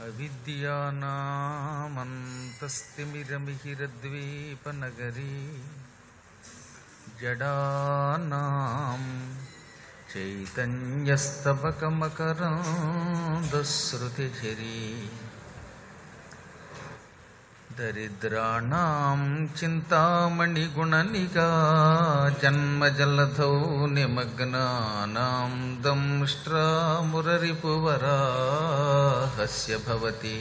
అవిద్యానామంతస్తిమిరమిహిరద్వీపనగరీ జడానాం చైతన్యస్తబకమకరాంధశ్రుతిఝరీ దరిద్రాణం చింతామణిగుణనిగా జన్మజలధౌ నిమగ్నానాం దంష్ట్రామురరిపువరాహస్య భవతి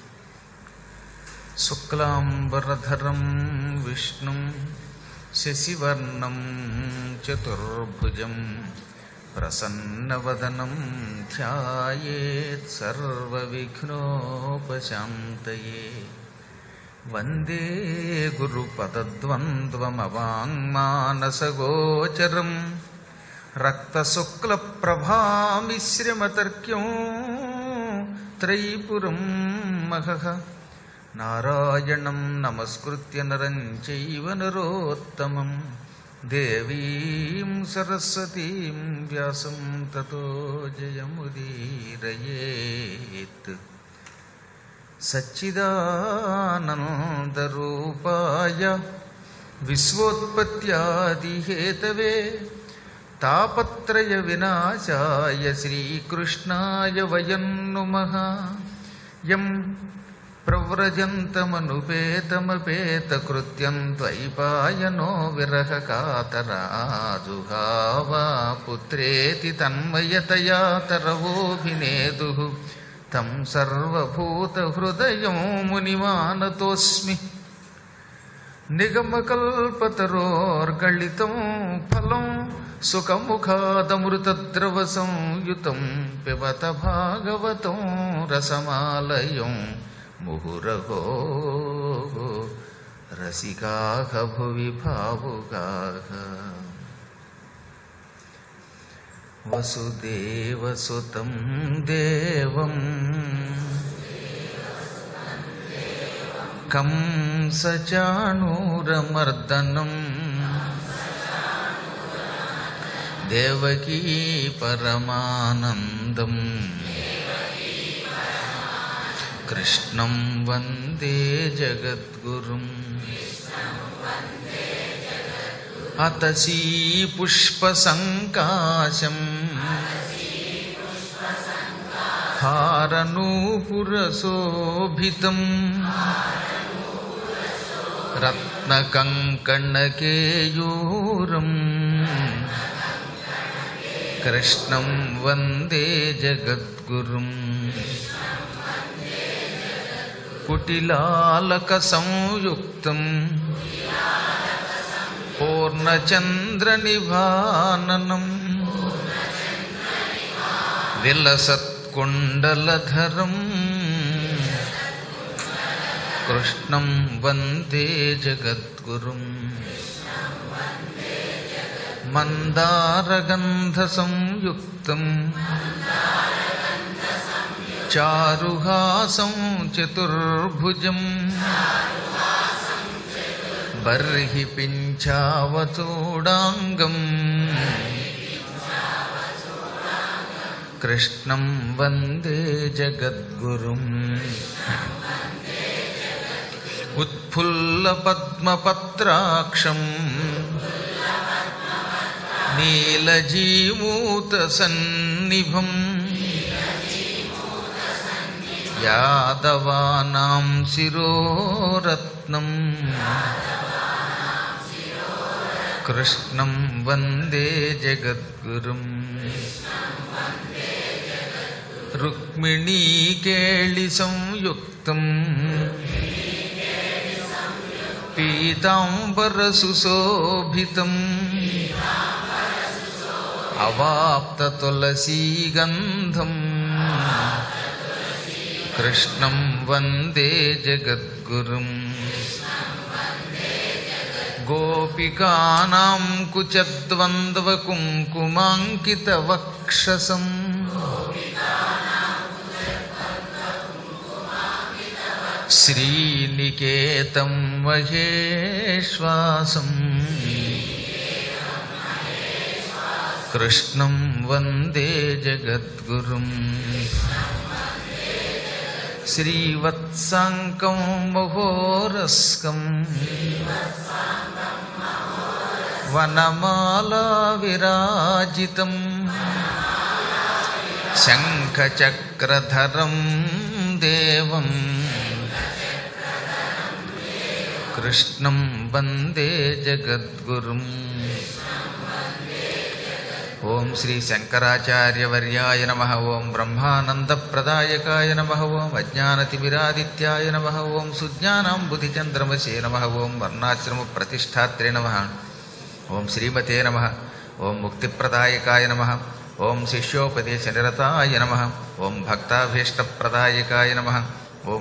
శుక్లాంబరధరం విష్ణుం శశివర్ణం చతుర్భుజం ప్రసన్నవదనం ధ్యాయేత్ సర్వవిఘ్నోపశాంతయే వందే గురుపదద్వంద్వమవాङ्మానసగోచరం రక్తశుక్లప్రభామిశ్రమతర్క్యం త్రైపురం మహః నారాయణం నమస్కృత్య నరం చైవ నరోత్తమం దేవీం సరస్వతీం వ్యాసం తతో జయముదీరయేత్ సచ్చిదానందరూపాయ విశ్వోత్పత్యాదిహేతవే తాపత్రయ వినాశాయ శ్రీకృష్ణాయ వయం నుమః యం ప్రవ్రజంతమనుపేతమపేతకృత్యం ద్వైపాయనో విరహకాతరాజుహావా పుత్రేతి తన్మయతయా తరవోభినేదుః తం సర్వభూతహృదయం మునిమానతోస్మి నిగమకల్పతరోర్గళితం ఫలం సుఖముఖాదమృతద్రవసంయుతం పిబత భాగవతం రసమాలయం ముహురహో రసికాహ భువి భావుగాః వసుదేవసుతం దేవం కంసచాణూరమర్దనం దేవకీ పరమానందం కృష్ణం వందే జగద్గురుం అతసీ పుష్పసంకాశం హారనూపురశోభితం రత్నకంకణకేయూరం కృష్ణం వందే జగద్గురుం కుటిలాలక సంయుక్తం పూర్ణచంద్రనిభాననం విలసత్కుండలధరం కృష్ణం వందే జగద్గురుం మందారగంధసంయుక్తం చారుహాసం చతుర్భుజం బర్హి పింఛావచూడాంగం కృష్ణం వందే జగద్గురుం ఉత్ఫుల్లపద్మపత్రాక్షం నీలజీమూతసన్నిభం యాదవానాం శిరోరత్నం కృష్ణం వందే జగద్గురుం రుక్మిణీకేళి సంయుక్తం పీతాంబరసుశోభితం అవాప్తతులసీగంధం కృష్ణం వందే జగద్గురుం గోపికానాం కుచద్వంద్వకుంకుమాంకితవక్షసం శ్రీనికేతం మహేశ్వాసం కృష్ణం వందే జగద్గురుం శ్రీవత్సాంకం మహోరస్కం వనమాలా విరాజితం శంఖచక్రధరం దేవం కృష్ణం వందే జగద్గురుం ఓం శ్రీ శంకరాచార్యవర్యాయ నమ ఓం బ్రహ్మానందప్రదాయకాయ నమ ఓం అజ్ఞానతిమిరాదిత్యాయ నమ ఓం సుజ్ఞానాంబుధిచంద్రమసే నమ ఓం వర్ణాశ్రమ ప్రతిష్టాత్రే నమ ఓం శ్రీమతే నమ ఓం ముక్తిప్రదాయకాయ నమ ఓం శిష్యోపదేశనిరతాయ నమ ఓం భక్తాభీష్టప్రదాయకాయ నమ ఓం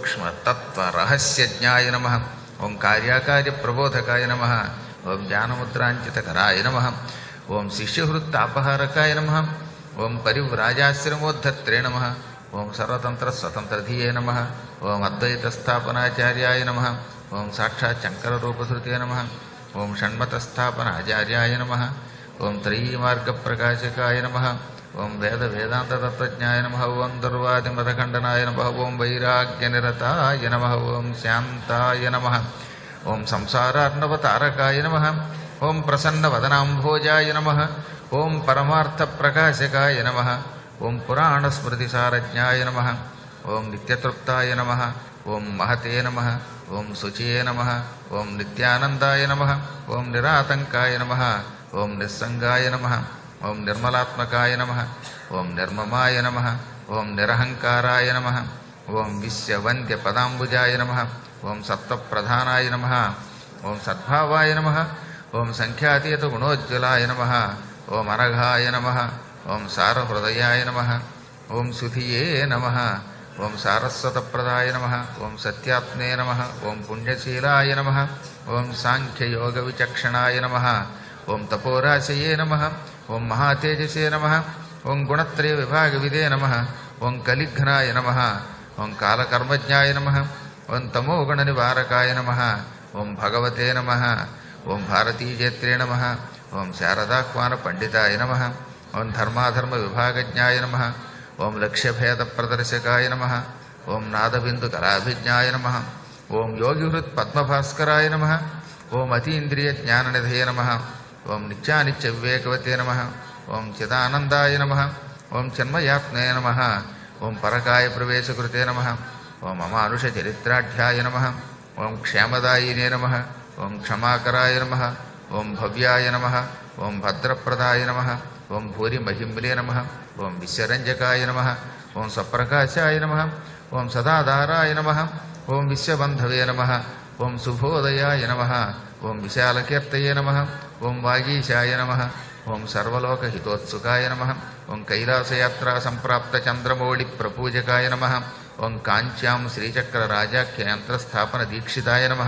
సూక్ష్మతత్వరహస్యజ్ఞాయ నమ ఓం కార్యాకార్యప్రబోధకాయ నమ ఓం జ్ఞానముద్రాంచితకరాయ నమ ఓం శిష్యహృత్తాపహారకాయ నమ ఓం పరివ్రాజాశ్రమోద్ధత్రే నమ ఓం సర్వతంత్రస్వతంత్రధీయే నమ ఓం అద్వైతస్థాపనాచార్యాయ నమ ఓం సాక్షాత్ శంకరరూపధృతే నమ ఓం షణ్మతస్థాపనాచార్యాయ నమ ఓం త్రయీమార్గప్రకాశకాయ నమ ఓం వేద వేదాంతతత్వజ్ఞాయ నమ ఓం దుర్వాదిమతఖండనాయ నమ ఓం వైరాగ్యనిరతాయ నమ ఓం శాంతాయ నమ ఓం సంసారార్ణవతారకాయ నమ ఓం ప్రసన్నవదనాంభోజాయ నమ ఓం పరమార్థప్రకాశకాయ నమ ఓం పురాణస్మృతిసారజ్ఞాయ నమ ఓం నిత్యతృప్తాయ నమ ఓం మహతే నమ ఓం శుచే నమ ఓం నిత్యానందాయ నమ ఓం నిరాతంకాయ నమ ఓం నిస్సంగాయ నమ ఓం నిర్మలాత్మకాయ నమ ఓం నిర్మమాయ నమ ఓం నిరహంకారాయ నమ ఓం విశ్వవంద్యపదాంబుజాయ నమ ఓం సత్వప్రధానాయ నమ ఓం సద్భావాయ నమ ఓం సంఖ్యాతీత గుణోజ్వలాయ నమ ఓం అనఘాయ నమ ఓం సారహృదయాయ నమ ఓం సుధియే నమ ఓం సారస్వతప్రదాయ నమ ఓం సత్యాత్మే నమ ఓం పుణ్యశీలాయ నమ ఓం సాంఖ్యయోగవిచక్షణాయ నమ ఓం తపోరాశయే నమ ఓం మహాతేజసే నమ ఓం గుణత్రయ విభాగవిదే నమ ఓం కలిఘ్నాయ నమ ఓం కాలకర్మజ్ఞాయ నమ ఓం తమోగుణ నివారకాయ నమ ఓం భగవతే నమ ఓం భారతీజేత్రే నమ ఓం శారదాహ్వాన పండితాయ నమ ఓం ధర్మాధర్మ విభాగజ్ఞాయ నమ ఓం లక్ష్యభేద ప్రదర్శకాయ నమ ఓం నాదబిందు కళాభిజ్ఞాయ నమ ఓం యోగిహృత్ పద్మభాస్కరాయ నమ ఓం అతీంద్రియ జ్ఞాననిధయ నమ ఓం నిత్యానిత్య వివేకవతే నమ ఓం చిదానందాయ నమ ఓం చిన్మయాత్మయ నమ ఓం పరకాయ ప్రవేశకృతే నమ ఓం అమానుష చరిత్రాఢ్యాయ నమ ఓం క్షేమదాయినే నమ ఓం క్షమాకరాయ నమ ఓం భవ్యాయ నమ ఓం భద్రప్రదాయ నమ ఓం భూరి మహిమ్లే నమ ఓం విశ్వరంజకాయ నమ ఓం సప్రకాశాయ నమ ఓం సదాధారాయ నమ ఓం విశ్వబంధవే నమ ఓం శుభోదయాయ నమ ఓం విశాలకీర్తయే నమ ఓం వాగీశాయ నమ ఓం సర్వలోకహితోత్సుకాయ నమ ఓం కైలాసయాత్రా సంప్రాప్త చంద్రమౌళి ప్రపూజకాయ నమ ఓం కాంచ్యాం శ్రీచక్ర రాజాఖ్యంత్రస్థాపన దీక్షితాయ నమ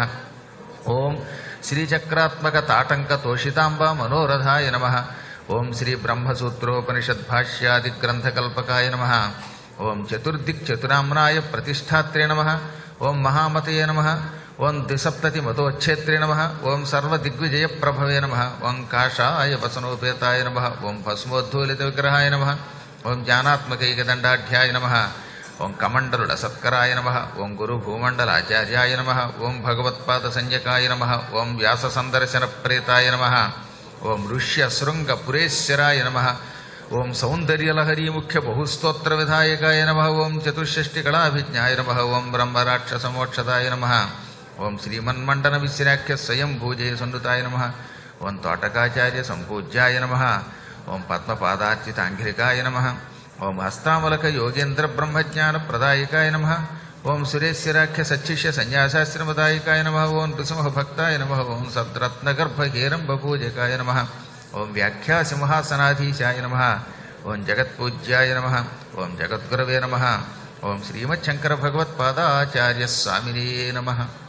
ఓం శ్రీచక్రాత్మక తాటంక తోషితాంబ మనోరథాయ నమ ఓం శ్రీ బ్రహ్మసూత్రోపనిషద్భాష్యాది గ్రంథకల్పకాయ నమ ఓం చతుర్దిక్ చతురామ్నాయ ప్రతిష్టాత్రే నమ ఓం మహామతయే నమ ఓం ద్విసప్తతి మతోచ్ఛేత్రే నమ ఓం సర్వదిగ్విజయ ప్రభవే నమ ఓం కాషాయ వసనోపేతాయ నమ ఓం భస్మోద్ధూలిత విగ్రహాయ నమ ఓం జ్ఞానాత్మకైకదండాఢ్యాయ నమ ఓం కమండలుడ సత్కరాయ నమ ఓం గురు భూమండలాచార్యాయ నమ ఓం భగవత్పాద సంజకాయ నమ ఓం వ్యాస సందర్శన ప్రేతాయ నమ ఓం ఋష్య శృంగ పురేశ్వరాయ నమ ఓం సౌందర్యలహరీ ముఖ్య బహుస్తోత్ర విధాయకాయ నమ ఓం చతుషష్టి కళాభిజ్ఞాయ నమ ఓం బ్రహ్మరాక్షసమోక్షదాయ నమ ఓం శ్రీమన్మండన విశ్రాఖ్య స్వయం భూజయ సండుతాయ నమ ఓం తోటకాచార్య సంపూజ్యాయ నమ ఓం పద్మపాదార్చితాంఘ్రికాయ నమ ఓం హస్తామలక యోగేంద్ర బ్రహ్మజ్ఞాన ప్రదాయకాయ నమ ఓం సురేశ్వరాఖ్య సచ్చిష్య సన్యాసాశ్రమదాయకాయ నమ ఓం నృసింహ భక్తాయ నమ ఓం సద్రత్నగర్భ హేరంబ పూజకాయ నమ ఓం వ్యాఖ్యా సింహాసనాధీశాయ నమ ఓం జగత్పూజ్యాయ నమ ఓం జగద్గురవే నమ ఓం శ్రీమచ్చంకర భగవత్పాదాచార్య స్వామినే నమ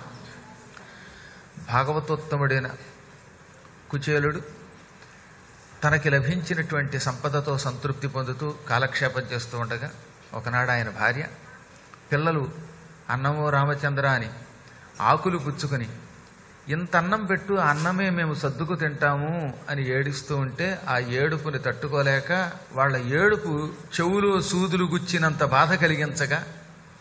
భాగవతోత్తముడైన కుచేలుడు తనకి లభించినటువంటి సంపదతో సంతృప్తి పొందుతూ కాలక్షేపం చేస్తూ ఉండగా ఒకనాడు ఆయన భార్య పిల్లలు అన్నమో రామచంద్ర అని ఆకులు పుచ్చుకొని ఇంత అన్నం పెట్టు ఆ అన్నమే మేము సర్దుకు తింటాము అని ఏడుస్తూ ఉంటే ఆ ఏడుపుని తట్టుకోలేక వాళ్ళ ఏడుపు చెవులో సూదులు గుచ్చినంత బాధ కలిగించగా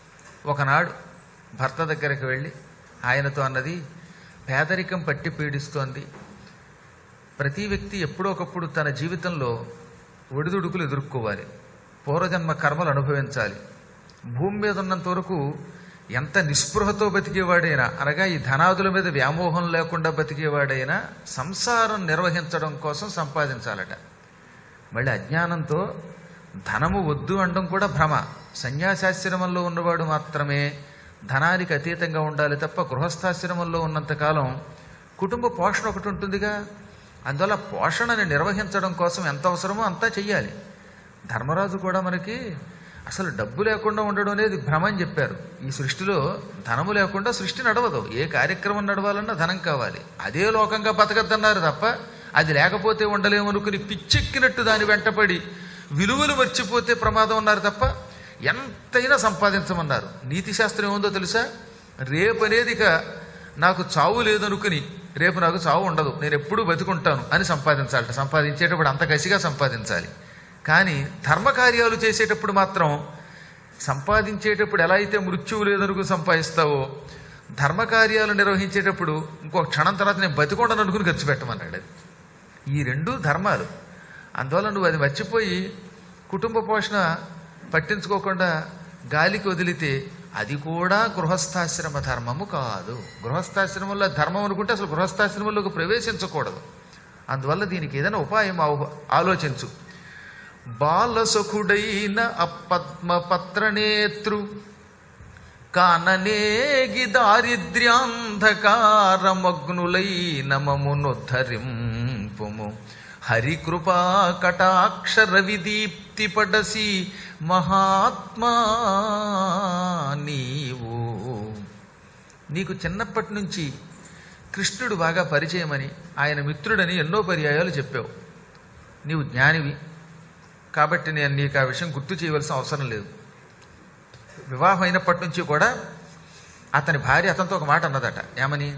ఒకనాడు భర్త దగ్గరికి వెళ్ళి ఆయనతో అన్నది పేదరికం పట్టి పీడిస్తోంది ప్రతి వ్యక్తి ఎప్పుడో ఒకప్పుడు తన జీవితంలో ఒడిదుడుకులు ఎదుర్కోవాలి పూర్వజన్మ కర్మలు అనుభవించాలి భూమి మీద ఉన్నంత వరకు ఎంత నిస్పృహతో బతికేవాడైనా అనగా ఈ ధనాదుల మీద వ్యామోహం లేకుండా బతికేవాడైనా సంసారం నిర్వహించడం కోసం సంపాదించాలట మళ్ళీ అజ్ఞానంతో ధనము వద్దు అనడం కూడా భ్రమ సన్యాసాశ్రమంలో ఉన్నవాడు మాత్రమే ధనానికి అతీతంగా ఉండాలి తప్ప గృహస్థాశ్రమంలో ఉన్నంతకాలం కుటుంబ పోషణ ఒకటి ఉంటుందిగా అందువల్ల పోషణని నిర్వహించడం కోసం ఎంత అవసరమో అంతా చెయ్యాలి ధర్మరాజు కూడా మనకి అసలు డబ్బు లేకుండా ఉండడం అనేది భ్రమ అని చెప్పారు ఈ సృష్టిలో ధనము లేకుండా సృష్టి నడవదు ఏ కార్యక్రమం నడవాలన్నా ధనం కావాలి అదే లోకంగా బతకద్దన్నారు తప్ప అది లేకపోతే ఉండలేమనుకుని పిచ్చెక్కినట్టు దాని వెంటపడి విలువలు మర్చిపోతే ప్రమాదం ఉన్నారు తప్ప ఎంతైనా సంపాదించమన్నారు నీతి శాస్త్రం ఏముందో తెలుసా రేపు అనేది ఇక నాకు చావు లేదనుకుని రేపు నాకు చావు ఉండదు నేను ఎప్పుడూ బతుకుంటాను అని సంపాదించాలట సంపాదించేటప్పుడు అంత కసిగా సంపాదించాలి కానీ ధర్మకార్యాలు చేసేటప్పుడు మాత్రం సంపాదించేటప్పుడు ఎలా అయితే మృత్యువు లేదనుకుని సంపాదిస్తావో ధర్మకార్యాలు నిర్వహించేటప్పుడు ఇంకో క్షణం తర్వాత నేను బతికొండను అనుకుని ఖర్చు పెట్టమన్నాడు అది ఈ రెండు ధర్మాలు అందువల్ల నువ్వు అది మర్చిపోయి కుటుంబ పోషణ పట్టించుకోకుండా గాలికి వదిలితే అది కూడా గృహస్థాశ్రమ ధర్మము కాదు గృహస్థాశ్రమంలో ధర్మం అనుకుంటే అసలు గృహస్థాశ్రమంలోకి ప్రవేశించకూడదు అందువల్ల దీనికి ఏదైనా ఉపాయం ఆవు- ఆలోచించు బాలసుఖుడైన అపద్మపత్రనేత్రు కాననేగి దారిద్ర్యాంధకారమగ్నులైన మమునుద్ధరింపుము హరికృపా కటాక్షర విదీప్తి పడసి మహాత్మా నీవు నీకు చిన్నప్పటి నుంచి కృష్ణుడు బాగా పరిచయమని ఆయన మిత్రుడని ఎన్నో పర్యాయాలు చెప్పావు నీవు జ్ఞానివి కాబట్టి నేను నీకు ఆ విషయం గుర్తు చేయవలసిన అవసరం లేదు వివాహం అయినప్పటి నుంచి కూడా అతని భార్య అతనితో ఒక మాట అన్నదట ఏమని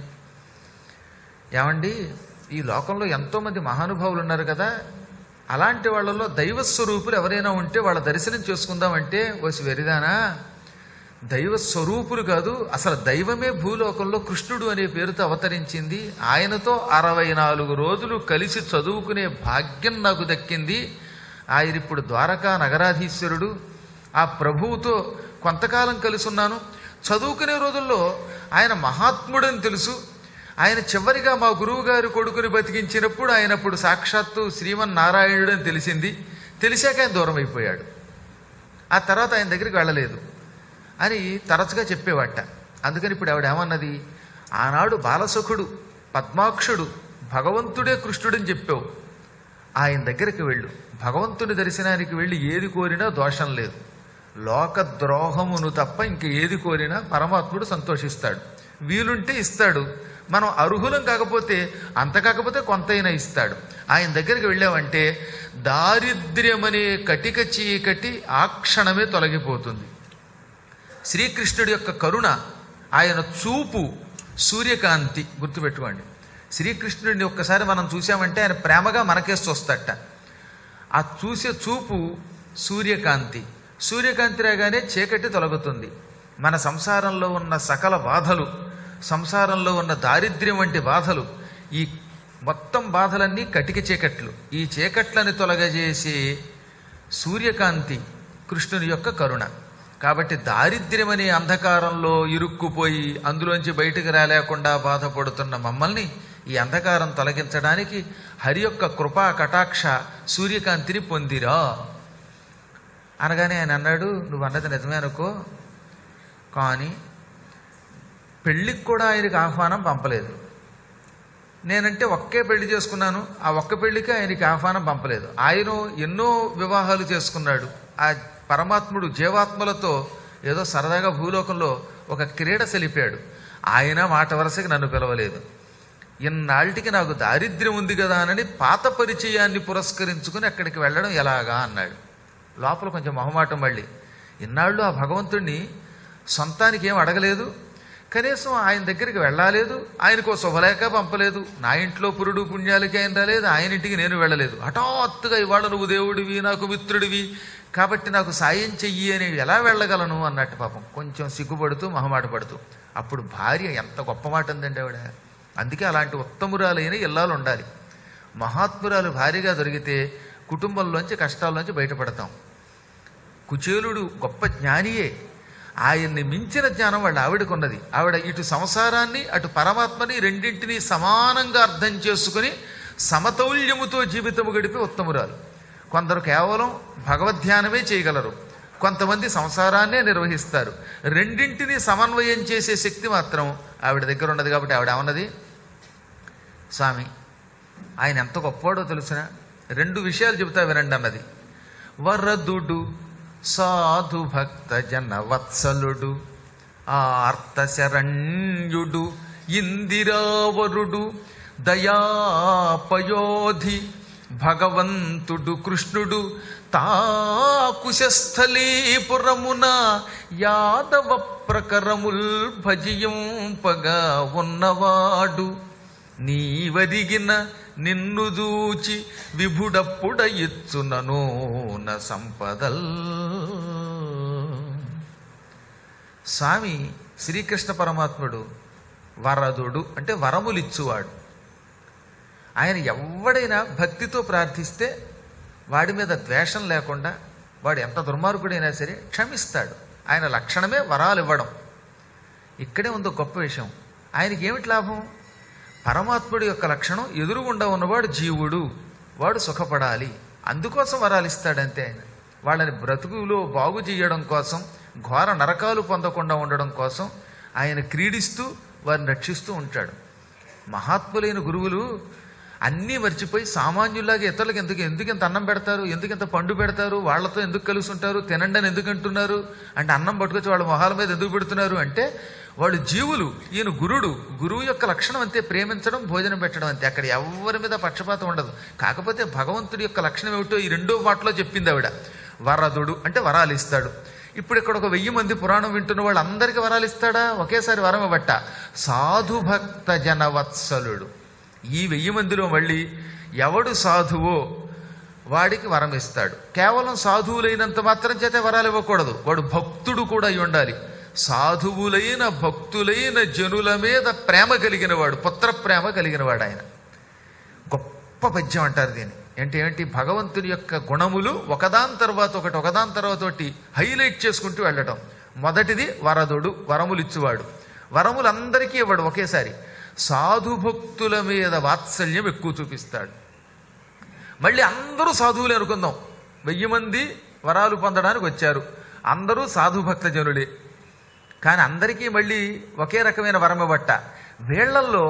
ఏమండి ఈ లోకంలో ఎంతోమంది మహానుభావులు ఉన్నారు కదా అలాంటి వాళ్ళలో దైవ స్వరూపులు ఎవరైనా ఉంటే వాళ్ళ దర్శనం చేసుకుందామంటే వసి వెరిదానా దైవ స్వరూపులు కాదు అసలు దైవమే భూలోకంలో కృష్ణుడు అనే పేరుతో అవతరించింది ఆయనతో అరవై నాలుగు రోజులు కలిసి చదువుకునే భాగ్యం నాకు దక్కింది ఆయన ఇప్పుడు ద్వారకా నగరాధీశ్వరుడు ఆ ప్రభువుతో కొంతకాలం కలిసి ఉన్నాను చదువుకునే రోజుల్లో ఆయన మహాత్ముడని తెలుసు ఆయన చివరిగా మా గురువు గారు కొడుకుని బతికించినప్పుడు ఆయన అప్పుడు సాక్షాత్తు శ్రీమన్నారాయణుడు అని తెలిసింది తెలిసాక ఆయన దూరం అయిపోయాడు ఆ తర్వాత ఆయన దగ్గరికి వెళ్ళలేదు అని తరచుగా చెప్పేవాట అందుకని ఇప్పుడు ఆవిడ ఏమన్నది ఆనాడు బాలసుఖుడు పద్మాక్షుడు భగవంతుడే కృష్ణుడని చెప్పావు ఆయన దగ్గరికి వెళ్ళు భగవంతుని దర్శనానికి వెళ్ళి ఏది కోరినా దోషం లేదు లోక ద్రోహమును తప్ప ఇంక ఏది కోరినా పరమాత్ముడు సంతోషిస్తాడు వీలుంటే ఇస్తాడు మనం అర్హులం కాకపోతే అంత కాకపోతే కొంతైనా ఇస్తాడు ఆయన దగ్గరికి వెళ్ళామంటే దారిద్ర్యమనే కటిక చీకటి ఆ క్షణమే తొలగిపోతుంది శ్రీకృష్ణుడి యొక్క కరుణ ఆయన చూపు సూర్యకాంతి గుర్తుపెట్టుకోండి శ్రీకృష్ణుడిని ఒక్కసారి మనం చూసామంటే ఆయన ప్రేమగా మనకేసి చూస్తాట ఆ చూసే చూపు సూర్యకాంతి సూర్యకాంతి రాగానే చీకటి తొలగుతుంది మన సంసారంలో ఉన్న సకల బాధలు సంసారంలో ఉన్న దారిద్ర్యం వంటి బాధలు ఈ మొత్తం బాధలన్నీ కటిక చీకట్లు ఈ చీకట్లని తొలగజేసే సూర్యకాంతి కృష్ణుని యొక్క కరుణ కాబట్టి దారిద్ర్యం అనే అంధకారంలో ఇరుక్కుపోయి అందులోంచి బయటకు రాలేకుండా బాధపడుతున్న మమ్మల్ని ఈ అంధకారం తొలగించడానికి హరి యొక్క కృపా కటాక్ష సూర్యకాంతిని పొందిరా అనగానే ఆయన అన్నాడు నువ్వు అన్నది నిజమే అనుకో కానీ పెళ్ళికి కూడా ఆయనకి ఆహ్వానం పంపలేదు నేనంటే ఒక్కే పెళ్లి చేసుకున్నాను ఆ ఒక్క పెళ్లికి ఆయనకి ఆహ్వానం పంపలేదు ఆయన ఎన్నో వివాహాలు చేసుకున్నాడు ఆ పరమాత్ముడు జీవాత్మలతో ఏదో సరదాగా భూలోకంలో ఒక క్రీడ సెలిపాడు ఆయన మాట వరుసకి నన్ను పిలవలేదు ఇన్నాళ్ళకి నాకు దారిద్ర్యం ఉంది కదా అని పాత పరిచయాన్ని పురస్కరించుకుని అక్కడికి వెళ్ళడం ఎలాగా అన్నాడు లోపల కొంచెం మొహమాటం మళ్ళీ ఇన్నాళ్ళు ఆ భగవంతుణ్ణి సొంతానికి ఏం అడగలేదు కనీసం ఆయన దగ్గరికి వెళ్ళాలేదు ఆయనకో శుభలేఖ పంపలేదు నా ఇంట్లో పురుడు పుణ్యాలకి ఆయన రాలేదు ఆయన ఇంటికి నేను వెళ్ళలేదు హఠాత్తుగా ఇవాళ నువ్వు దేవుడివి నాకు మిత్రుడివి కాబట్టి నాకు సాయం చెయ్యి అని ఎలా వెళ్ళగలను అన్నట్టు పాపం కొంచెం సిగ్గుపడుతూ మొహమాట పడుతూ అప్పుడు భార్య ఎంత గొప్ప మాట ఉందండి ఆవిడ అందుకే అలాంటి ఉత్తమురాలైన ఇల్లాలు ఉండాలి మహాత్మురాలు భార్యగా దొరికితే కుటుంబంలోంచి కష్టాల్లోంచి బయటపడతాం కుచేలుడు గొప్ప జ్ఞానియే ఆయన్ని మించిన జ్ఞానం వాళ్ళ ఆవిడకున్నది ఆవిడ ఇటు సంసారాన్ని అటు పరమాత్మని రెండింటినీ సమానంగా అర్థం చేసుకుని సమతౌల్యముతో జీవితము గడిపే ఉత్తమురాలు కొందరు కేవలం భగవద్ధ్యానమే చేయగలరు కొంతమంది సంసారాన్నే నిర్వహిస్తారు రెండింటినీ సమన్వయం చేసే శక్తి మాత్రం ఆవిడ దగ్గర ఉన్నది కాబట్టి ఆవిడ ఏమన్నది స్వామి ఆయన ఎంత గొప్పవాడో తెలుసిన రెండు విషయాలు చెబుతా వినండి అన్నది వరదుడు సాధు భక్త జన వత్సలుడు ఆర్తశరణ్యుడు ఇందిరావరుడు దయాపయోధి భగవంతుడు కృష్ణుడు తాకుశస్థలీపురమున యాదవ ప్రకరముల్ భజింపగా ఉన్నవాడు నీవరిగిన నిన్ను దూచి విభుడప్పుడ ఇచ్చునను న సంపదల్ స్వామి శ్రీకృష్ణ పరమాత్ముడు వరదుడు అంటే వరములిచ్చువాడు ఆయన ఎవడైనా భక్తితో ప్రార్థిస్తే వాడి మీద ద్వేషం లేకుండా వాడు ఎంత దుర్మార్గుడైనా సరే క్షమిస్తాడు ఆయన లక్షణమే వరాలు ఇవ్వడం ఇక్కడే ఉంది గొప్ప విషయం ఆయనకి ఏమిటి లాభం పరమాత్ముడి యొక్క లక్షణం ఎదురుగుండా ఉన్నవాడు జీవుడు వాడు సుఖపడాలి అందుకోసం వరాలు ఇస్తాడంతే ఆయన వాళ్ళని బ్రతుకులో బాగు చేయడం కోసం ఘోర నరకాలు పొందకుండా ఉండడం కోసం ఆయన క్రీడిస్తూ వారిని రక్షిస్తూ ఉంటాడు మహాత్ములైన గురువులు అన్నీ మర్చిపోయి సామాన్యులాగా ఇతరులకు ఎందుకు ఎందుకు ఇంత అన్నం పెడతారు ఎందుకు ఇంత పండు పెడతారు వాళ్ళతో ఎందుకు కలిసి ఉంటారు తినండి అని ఎందుకు అంటున్నారు అంటే అన్నం పట్టుకొచ్చి వాళ్ళ మొహాల మీద ఎందుకు పెడుతున్నారు అంటే వాళ్ళు జీవులు ఈయన గురుడు గురువు యొక్క లక్షణం అంతే ప్రేమించడం భోజనం పెట్టడం అంతే అక్కడ ఎవరి మీద పక్షపాతం ఉండదు కాకపోతే భగవంతుడి యొక్క లక్షణం ఏమిటో ఈ రెండో మాటలో చెప్పింది ఆవిడ వరదుడు అంటే వరాలు ఇస్తాడు ఇప్పుడు ఇక్కడ ఒక వెయ్యి మంది పురాణం వింటున్న వాళ్ళు అందరికీ వరాలు ఇస్తాడా ఒకేసారి వరం ఇవ్వట సాధు భక్త జనవత్సలుడు ఈ వెయ్యి మందిలో మళ్ళీ ఎవడు సాధువో వాడికి వరం ఇస్తాడు కేవలం సాధువులైనంత మాత్రం చేతే వరాలు ఇవ్వకూడదు వాడు భక్తుడు కూడా అయి ఉండాలి సాధువులైన భక్తులైన జనుల మీద ప్రేమ కలిగిన వాడు పుత్ర ప్రేమ కలిగిన వాడు ఆయన గొప్ప పద్యం అంటారు దీన్ని ఏంటి ఏంటి భగవంతుని యొక్క గుణములు ఒకదాని తర్వాత ఒకటి ఒకదాని తర్వాత ఒకటి హైలైట్ చేసుకుంటూ వెళ్ళటం మొదటిది వరదుడు వరములు ఇచ్చువాడు వరములు అందరికీ ఇవ్వడు ఒకేసారి సాధు భక్తుల మీద వాత్సల్యం ఎక్కువ చూపిస్తాడు మళ్ళీ అందరూ సాధువులే అనుకుందాం వెయ్యి మంది వరాలు పొందడానికి వచ్చారు అందరూ సాధు భక్త జనులే కానీ అందరికీ మళ్ళీ ఒకే రకమైన వరం ఇవ్వట వీళ్లల్లో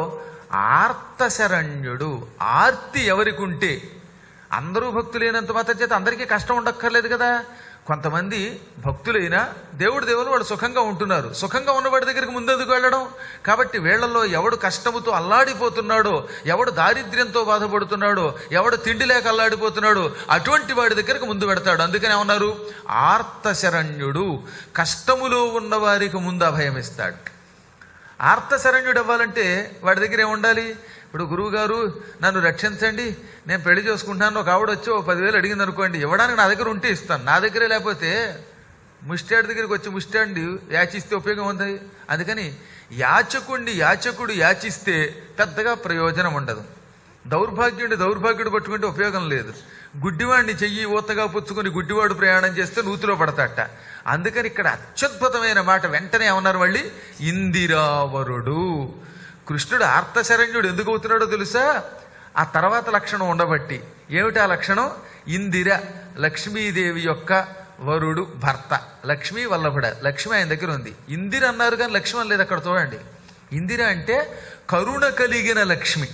ఆర్తశరణ్యుడు ఆర్తి ఎవరికి ఉంటే అందరూ భక్తులైనంత మాత్రం చేత అందరికీ కష్టం ఉండక్కర్లేదు కదా కొంతమంది భక్తులైనా దేవుడు దేవులు వాళ్ళు సుఖంగా ఉంటున్నారు సుఖంగా ఉన్నవాడి దగ్గరికి ముందెందుకు వెళ్ళడం కాబట్టి వీళ్లలో ఎవడు కష్టముతో అల్లాడిపోతున్నాడో ఎవడు దారిద్ర్యంతో బాధపడుతున్నాడో ఎవడు తిండి లేక అల్లాడిపోతున్నాడో అటువంటి వాడి దగ్గరికి ముందు పెడతాడు అందుకని ఏమన్నారు ఆర్తశరణ్యుడు కష్టములో ఉన్న వారికి ముందు అభయం ఇస్తాడు ఆర్తశరణ్యుడు అవ్వాలంటే వాడి దగ్గర ఏముండాలి ఇప్పుడు గురువు గారు నన్ను రక్షించండి నేను పెళ్లి చేసుకుంటాను ఒక ఆవిడ వచ్చి ఒక పదివేలు అడిగింది అనుకోండి ఇవ్వడానికి నా దగ్గర ఉంటే ఇస్తాను నా దగ్గరే లేకపోతే ముష్టాడి దగ్గరికి వచ్చి ముష్టాడి యాచిస్తే ఉపయోగం ఉంది అందుకని యాచకుండి యాచకుడు యాచిస్తే పెద్దగా ప్రయోజనం ఉండదు దౌర్భాగ్యుడి దౌర్భాగ్యుడు పట్టుకుంటే ఉపయోగం లేదు గుడ్డివాడిని చెయ్యి ఊతగా పుచ్చుకుని గుడ్డివాడు ప్రయాణం చేస్తే నూతిలో పడతాట అందుకని ఇక్కడ అత్యద్భుతమైన మాట వెంటనే ఏమన్నారు మళ్ళీ ఇందిరావరుడు కృష్ణుడు ఆర్తశరణ్యుడు ఎందుకు అవుతున్నాడో తెలుసా ఆ తర్వాత లక్షణం ఉండబట్టి ఏమిటి ఆ లక్షణం ఇందిర లక్ష్మీదేవి యొక్క వరుడు భర్త లక్ష్మీ వల్లభుడ లక్ష్మి ఆయన దగ్గర ఉంది ఇందిర అన్నారు కానీ లక్ష్మి అని లేదు అక్కడ చూడండి ఇందిర అంటే కరుణ కలిగిన లక్ష్మి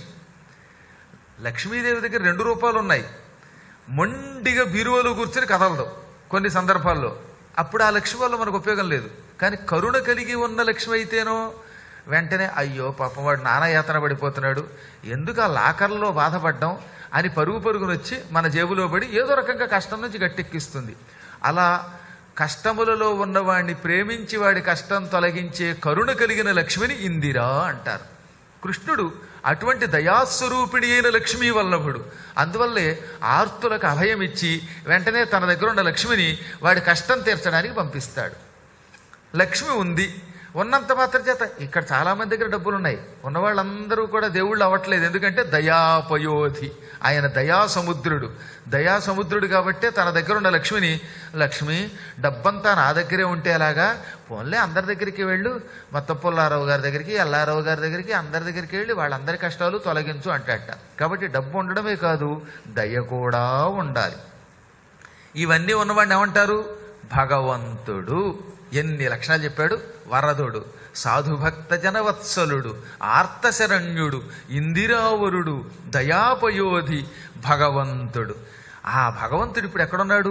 లక్ష్మీదేవి దగ్గర రెండు రూపాలు ఉన్నాయి మొండిగా బీరువలో కూర్చొని కదలదు కొన్ని సందర్భాల్లో అప్పుడు ఆ లక్ష్మి వల్ల మనకు ఉపయోగం లేదు కానీ కరుణ కలిగి ఉన్న లక్ష్మి అయితేనో వెంటనే అయ్యో పాపం వాడు నానాయాతన పడిపోతున్నాడు ఎందుకు ఆ లాకర్లో బాధపడ్డం అని పరుగు పరుగునొచ్చి మన జేబులో పడి ఏదో రకంగా కష్టం నుంచి గట్టెక్కిస్తుంది అలా కష్టములలో ఉన్నవాడిని ప్రేమించి వాడి కష్టం తొలగించే కరుణ కలిగిన లక్ష్మిని ఇందిరా అంటారు కృష్ణుడు అటువంటి దయాస్వరూపిణి అయిన లక్ష్మీ వల్లభుడు అందువల్లే ఆర్తులకు అభయం ఇచ్చి వెంటనే తన దగ్గర ఉన్న లక్ష్మిని వాడి కష్టం తీర్చడానికి పంపిస్తాడు లక్ష్మి ఉంది ఉన్నంత మాత్రం చేత ఇక్కడ చాలా మంది దగ్గర డబ్బులు ఉన్నాయి ఉన్న వాళ్ళందరూ కూడా దేవుళ్ళు అవ్వట్లేదు ఎందుకంటే దయాపయోధి ఆయన దయా సముద్రుడు దయా సముద్రుడు కాబట్టే తన దగ్గర ఉన్న లక్ష్మిని లక్ష్మి డబ్బంతా నా దగ్గరే ఉంటే అలాగా పోన్లే అందరి దగ్గరికి వెళ్ళు మొత్తం పుల్లారావు గారి దగ్గరికి ఎల్లారావు గారి దగ్గరికి అందరి దగ్గరికి వెళ్ళి వాళ్ళందరి కష్టాలు తొలగించు అంటట కాబట్టి డబ్బు ఉండడమే కాదు దయ కూడా ఉండాలి ఇవన్నీ ఉన్నవాడిని ఏమంటారు భగవంతుడు ఎన్ని లక్షణాలు చెప్పాడు వరదుడు సాధుభక్త జనవత్సలుడు ఆర్తశరణ్యుడు ఇందిరావరుడు దయాపయోధి భగవంతుడు ఆ భగవంతుడు ఇప్పుడు ఎక్కడున్నాడు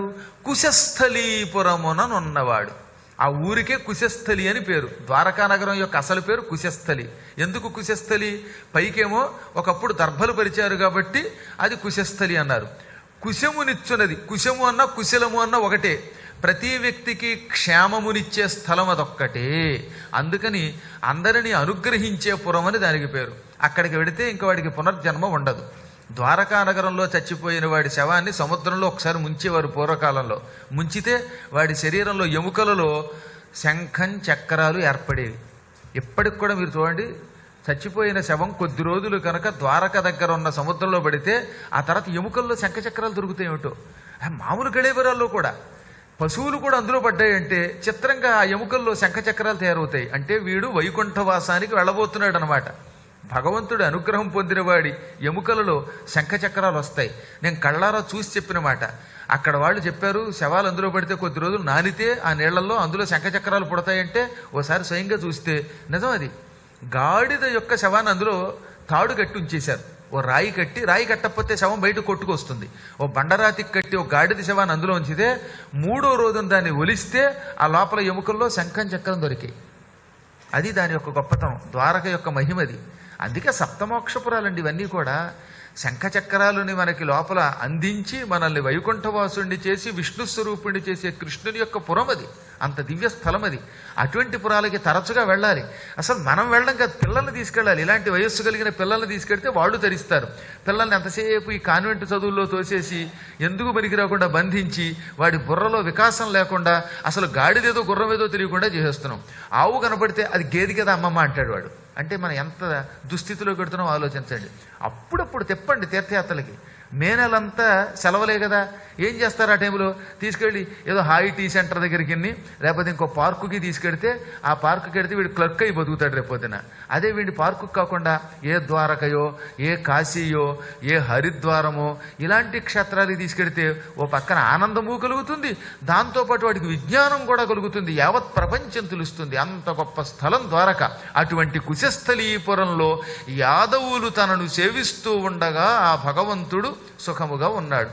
కుశస్థలీపురముననున్నవాడు ఆ ఊరికే కుశస్థలి అని పేరు ద్వారకా నగరం యొక్క అసలు పేరు కుశస్థలి ఎందుకు కుశస్థలి పైకేమో ఒకప్పుడు దర్భలు పరిచారు కాబట్టి అది కుశస్థలి అన్నారు కుశమునిచ్చున్నది కుశము అన్న కుశలము అన్న ఒకటే ప్రతి వ్యక్తికి క్షేమమునిచ్చే స్థలం అదొక్కటే అందుకని అందరినీ అనుగ్రహించే పురం అని దానికి పేరు అక్కడికి వెడితే ఇంక వాడికి పునర్జన్మ ఉండదు ద్వారకా నగరంలో చచ్చిపోయిన వాడి శవాన్ని సముద్రంలో ఒకసారి ముంచేవారు పూర్వకాలంలో ముంచితే వాడి శరీరంలో ఎముకలలో శంఖం చక్రాలు ఏర్పడేవి ఇప్పటికి కూడా మీరు చూడండి చచ్చిపోయిన శవం కొద్ది రోజులు కనుక ద్వారక దగ్గర ఉన్న సముద్రంలో పడితే ఆ తర్వాత ఎముకల్లో శంఖచక్రాలు దొరుకుతాయి ఏమిటో ఆ మామూలు గడేబరాల్లో కూడా పశువులు కూడా అందులో పడ్డాయంటే చిత్రంగా ఆ ఎముకల్లో శంఖచక్రాలు తయారవుతాయి అంటే వీడు వైకుంఠవాసానికి వెళ్ళబోతున్నాడు అనమాట భగవంతుడి అనుగ్రహం పొందినవాడి ఎముకలలో శంఖచక్రాలు వస్తాయి నేను కళ్ళారా చూసి చెప్పిన మాట అక్కడ వాళ్ళు చెప్పారు శవాలు అందులో పడితే కొద్ది రోజులు నానితే ఆ నీళ్లలో అందులో శంఖచక్రాలు పుడతాయంటే ఓసారి స్వయంగా చూస్తే నిజం అది గాడిద యొక్క శవాన్ని అందులో తాడు కట్టి ఉంచేశారు ఓ రాయి కట్టి రాయి కట్టకపోతే శవం బయట కొట్టుకొస్తుంది ఓ బండరాతికి కట్టి ఓ గాడిద శవాన్ని అందులో ఉంచితే మూడో రోజున దాన్ని ఒలిస్తే ఆ లోపల ఎముకల్లో శంఖం చక్రం దొరికాయి అది దాని యొక్క గొప్పతనం ద్వారక యొక్క మహిమది అందుకే సప్తమోక్షపురాలండి ఇవన్నీ కూడా శంఖచక్రాలని మనకి లోపల అందించి మనల్ని వైకుంఠవాసుణ్ణి చేసి విష్ణు స్వరూపుణ్ణి చేసే కృష్ణుని యొక్క పురం అది అంత దివ్య స్థలం అది అటువంటి పురాలకి తరచుగా వెళ్ళాలి అసలు మనం వెళ్ళడం కాదు పిల్లల్ని తీసుకెళ్ళాలి ఇలాంటి వయస్సు కలిగిన పిల్లల్ని తీసుకెళ్తే వాళ్ళు తరిస్తారు పిల్లల్ని ఎంతసేపు ఈ కాన్వెంట్ చదువుల్లో తోసేసి ఎందుకు పనికి రాకుండా బంధించి వాడి బుర్రలో వికాసం లేకుండా అసలు గాడిదేదో గుర్రం ఏదో తెలియకుండా చేసేస్తున్నాం ఆవు కనపడితే అది గేది కదా అమ్మమ్మ అంటాడు వాడు అంటే మనం ఎంత దుస్థితిలో పెడుతున్నాం ఆలోచించండి అప్పుడప్పుడు తెప్పండి తీర్థయాత్రలకి మే నెలంతా సెలవులే కదా ఏం చేస్తారు ఆ టైంలో తీసుకెళ్ళి ఏదో హాయి టీ సెంటర్ దగ్గరికి వెళ్ళి, లేకపోతే ఇంకో పార్కుకి తీసుకెడితే ఆ పార్కుకి వెడితే వీడు క్లర్క్ అయి బతుకుతాడు రేపొద్దున అదే వీడి పార్కు కాకుండా ఏ ద్వారకయో ఏ కాశీయో ఏ హరిద్వారమో ఇలాంటి క్షేత్రాలకి తీసుకెడితే ఓ పక్కన ఆనందము కలుగుతుంది దాంతోపాటు వాడికి విజ్ఞానం కూడా కలుగుతుంది యావత్ ప్రపంచం తెలుస్తుంది అంత గొప్ప స్థలం ద్వారక అటువంటి కుశస్థలీపురంలో యాదవులు తనను సేవిస్తూ ఉండగా ఆ భగవంతుడు సుఖముగా ఉన్నాడు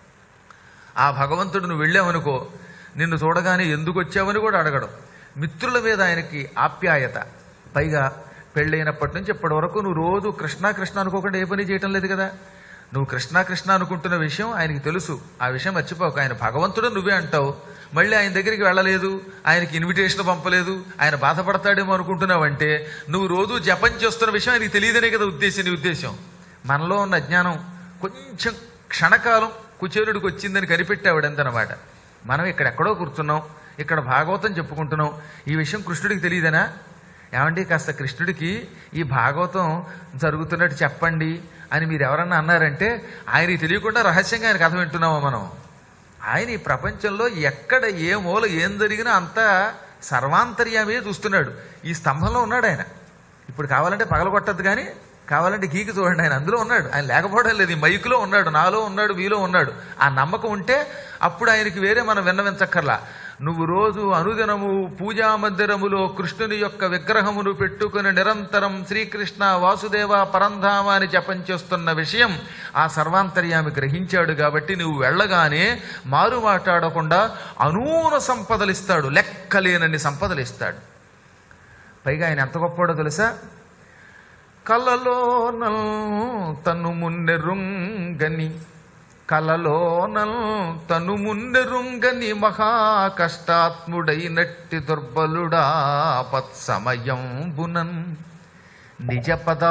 ఆ భగవంతుడు నువ్వు వెళ్ళావనుకో నిన్ను చూడగానే ఎందుకు వచ్చావని కూడా అడగడం మిత్రుల మీద ఆయనకి ఆప్యాయత పైగా పెళ్ళైనప్పటి నుంచి ఇప్పటి వరకు నువ్వు రోజు కృష్ణ కృష్ణ అనుకోకుండా ఏ పని చేయటం లేదు కదా నువ్వు కృష్ణ కృష్ణ అనుకుంటున్న విషయం ఆయనకి తెలుసు ఆ విషయం మర్చిపోకు ఆయన భగవంతుడు నువ్వే అంటావు మళ్ళీ ఆయన దగ్గరికి వెళ్ళలేదు ఆయనకి ఇన్విటేషన్ పంపలేదు ఆయన బాధపడతాడేమో అనుకుంటున్నావంటే నువ్వు రోజు జపం చేస్తున్న విషయం ఆయనకి తెలియదనే కదా ఉద్దేశం నీ ఉద్దేశం మనలో ఉన్న అజ్ఞానం కొంచెం క్షణకాలం కుచేరుడికి వచ్చిందని కనిపెట్టావిడంతనమాట మనం ఇక్కడ ఎక్కడో కూర్చున్నాం ఇక్కడ భాగవతం చెప్పుకుంటున్నాం ఈ విషయం కృష్ణుడికి తెలియదనా ఏమండి కాస్త కృష్ణుడికి ఈ భాగవతం జరుగుతున్నట్టు చెప్పండి అని మీరు ఎవరన్నా అన్నారంటే ఆయనకి తెలియకుండా రహస్యంగా ఆయన కథ వింటున్నామా మనం ఆయన ఈ ప్రపంచంలో ఎక్కడ ఏ మూల ఏం జరిగినా అంతా సర్వాంతర్యామే చూస్తున్నాడు ఈ స్తంభంలో ఉన్నాడు ఆయన ఇప్పుడు కావాలంటే పగలగొట్టద్దు కానీ కావాలంటే గీకి చూడండి ఆయన అందులో ఉన్నాడు ఆయన లేకపోవడం లేదు ఈ మైకులో ఉన్నాడు నాలో ఉన్నాడు మీలో ఉన్నాడు ఆ నమ్మకం ఉంటే అప్పుడు ఆయనకి వేరే మనం విన్నవించక్కర్లా నువ్వు రోజు అనుదినము పూజా మందిరములో కృష్ణుని యొక్క విగ్రహమును పెట్టుకుని నిరంతరం శ్రీకృష్ణ వాసుదేవ పరంధామ అని జపం చేస్తున్న విషయం ఆ సర్వాంతర్యామి గ్రహించాడు కాబట్టి నువ్వు వెళ్ళగానే మారు మాట్లాడకుండా అనూన సంపదలు ఇస్తాడు లెక్కలేనన్ని సంపదలు ఇస్తాడు పైగా ఆయన ఎంత గొప్పవాడో తెలుసా కలలో తను మున్నెరుంగని కలలోనల్ తను మున్నెరుంగని మహా కష్టాత్ముడైనట్టి దుర్బలుడా పత్సమయంబునన్ నిజ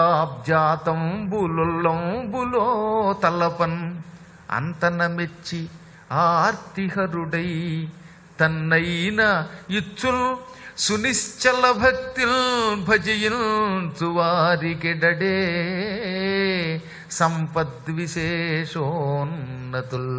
పదాబ్జాతంబులుల్లంబులో తలపన్ అంతన మెచ్చి ఆర్తిహరుడై తన్నైన ఇచ్చుల్ సునిశ్చల భక్తిల్ భజయించు వారికిడడే సంపద్విశేషోన్నతుల్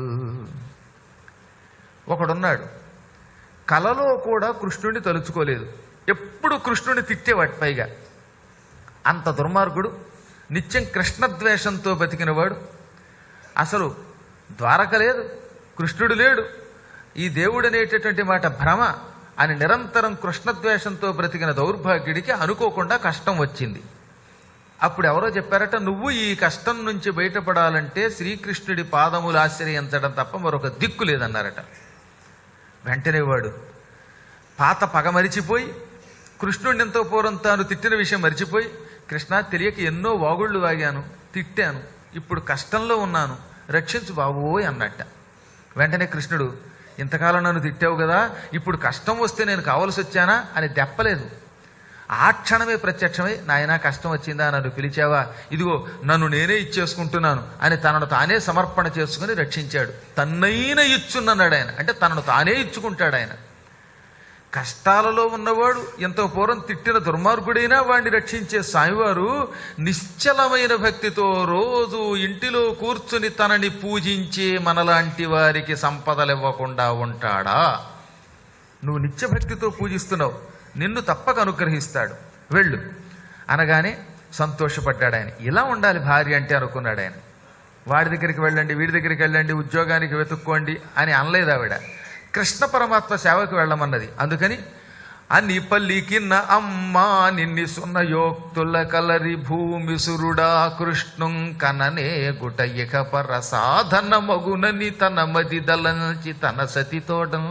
ఒకడున్నాడు కలలో కూడా కృష్ణుడిని తలుచుకోలేదు ఎప్పుడు కృష్ణుడిని తిట్టేవాడు పైగా అంత దుర్మార్గుడు నిత్యం కృష్ణద్వేషంతో బతికినవాడు అసలు ద్వారక లేదు కృష్ణుడు లేడు ఈ దేవుడు అనేటటువంటి మాట భ్రమ అని నిరంతరం కృష్ణద్వేషంతో బ్రతికిన దౌర్భాగ్యుడికి అనుకోకుండా కష్టం వచ్చింది అప్పుడు ఎవరో చెప్పారట నువ్వు ఈ కష్టం నుంచి బయటపడాలంటే శ్రీకృష్ణుడి పాదములు ఆశ్రయించడం తప్ప మరొక దిక్కు లేదన్నారట వెంటనే వాడు పాత పగ మరిచిపోయి కృష్ణుడిని ఎంతో పూర్వం తాను తిట్టిన విషయం మరిచిపోయి కృష్ణ తెలియక ఎన్నో వాగుళ్ళు వాగాను తిట్టాను ఇప్పుడు కష్టంలో ఉన్నాను రక్షించు బాబోయ్ అన్నట్ట వెంటనే కృష్ణుడు ఇంతకాలం నన్ను తిట్టావు కదా ఇప్పుడు కష్టం వస్తే నేను కావలసి వచ్చానా అని దెప్పలేదు ఆ క్షణమే ప్రత్యక్షమై నాయనా కష్టం వచ్చిందా నన్ను పిలిచావా ఇదిగో నన్ను నేనే ఇచ్చేసుకుంటున్నాను అని తనను తానే సమర్పణ చేసుకుని రక్షించాడు తన్నైన ఇచ్చున్నన్నాడు ఆయన అంటే తనను తానే ఇచ్చుకుంటాడు ఆయన కష్టాలలో ఉన్నవాడు ఎంతో పూర్వం తిట్టిన దుర్మార్గుడైనా వాడిని రక్షించే స్వామివారు నిశ్చలమైన భక్తితో రోజు ఇంటిలో కూర్చుని తనని పూజించే మనలాంటి వారికి సంపదలు ఇవ్వకుండా ఉంటాడా నువ్వు నిత్యభక్తితో పూజిస్తున్నావు నిన్ను తప్పక అనుగ్రహిస్తాడు వెళ్ళు అనగానే సంతోషపడ్డాడు ఆయన ఇలా ఉండాలి భార్య అంటే అనుకున్నాడు ఆయన వాడి దగ్గరికి వెళ్ళండి వీడి దగ్గరికి వెళ్ళండి ఉద్యోగానికి వెతుక్కోండి అని అనలేదు ఆవిడ కృష్ణ పరమాత్మ సేవకు వెళ్ళమన్నది అందుకని అని పల్లికిన్న అమ్మా నిన్ని సున్న యోక్తుల కలరి భూమి సురుడా కృష్ణుం కననే గుట ఇక పర సాధన మగునని తన మది దలంచి తన సతితోడం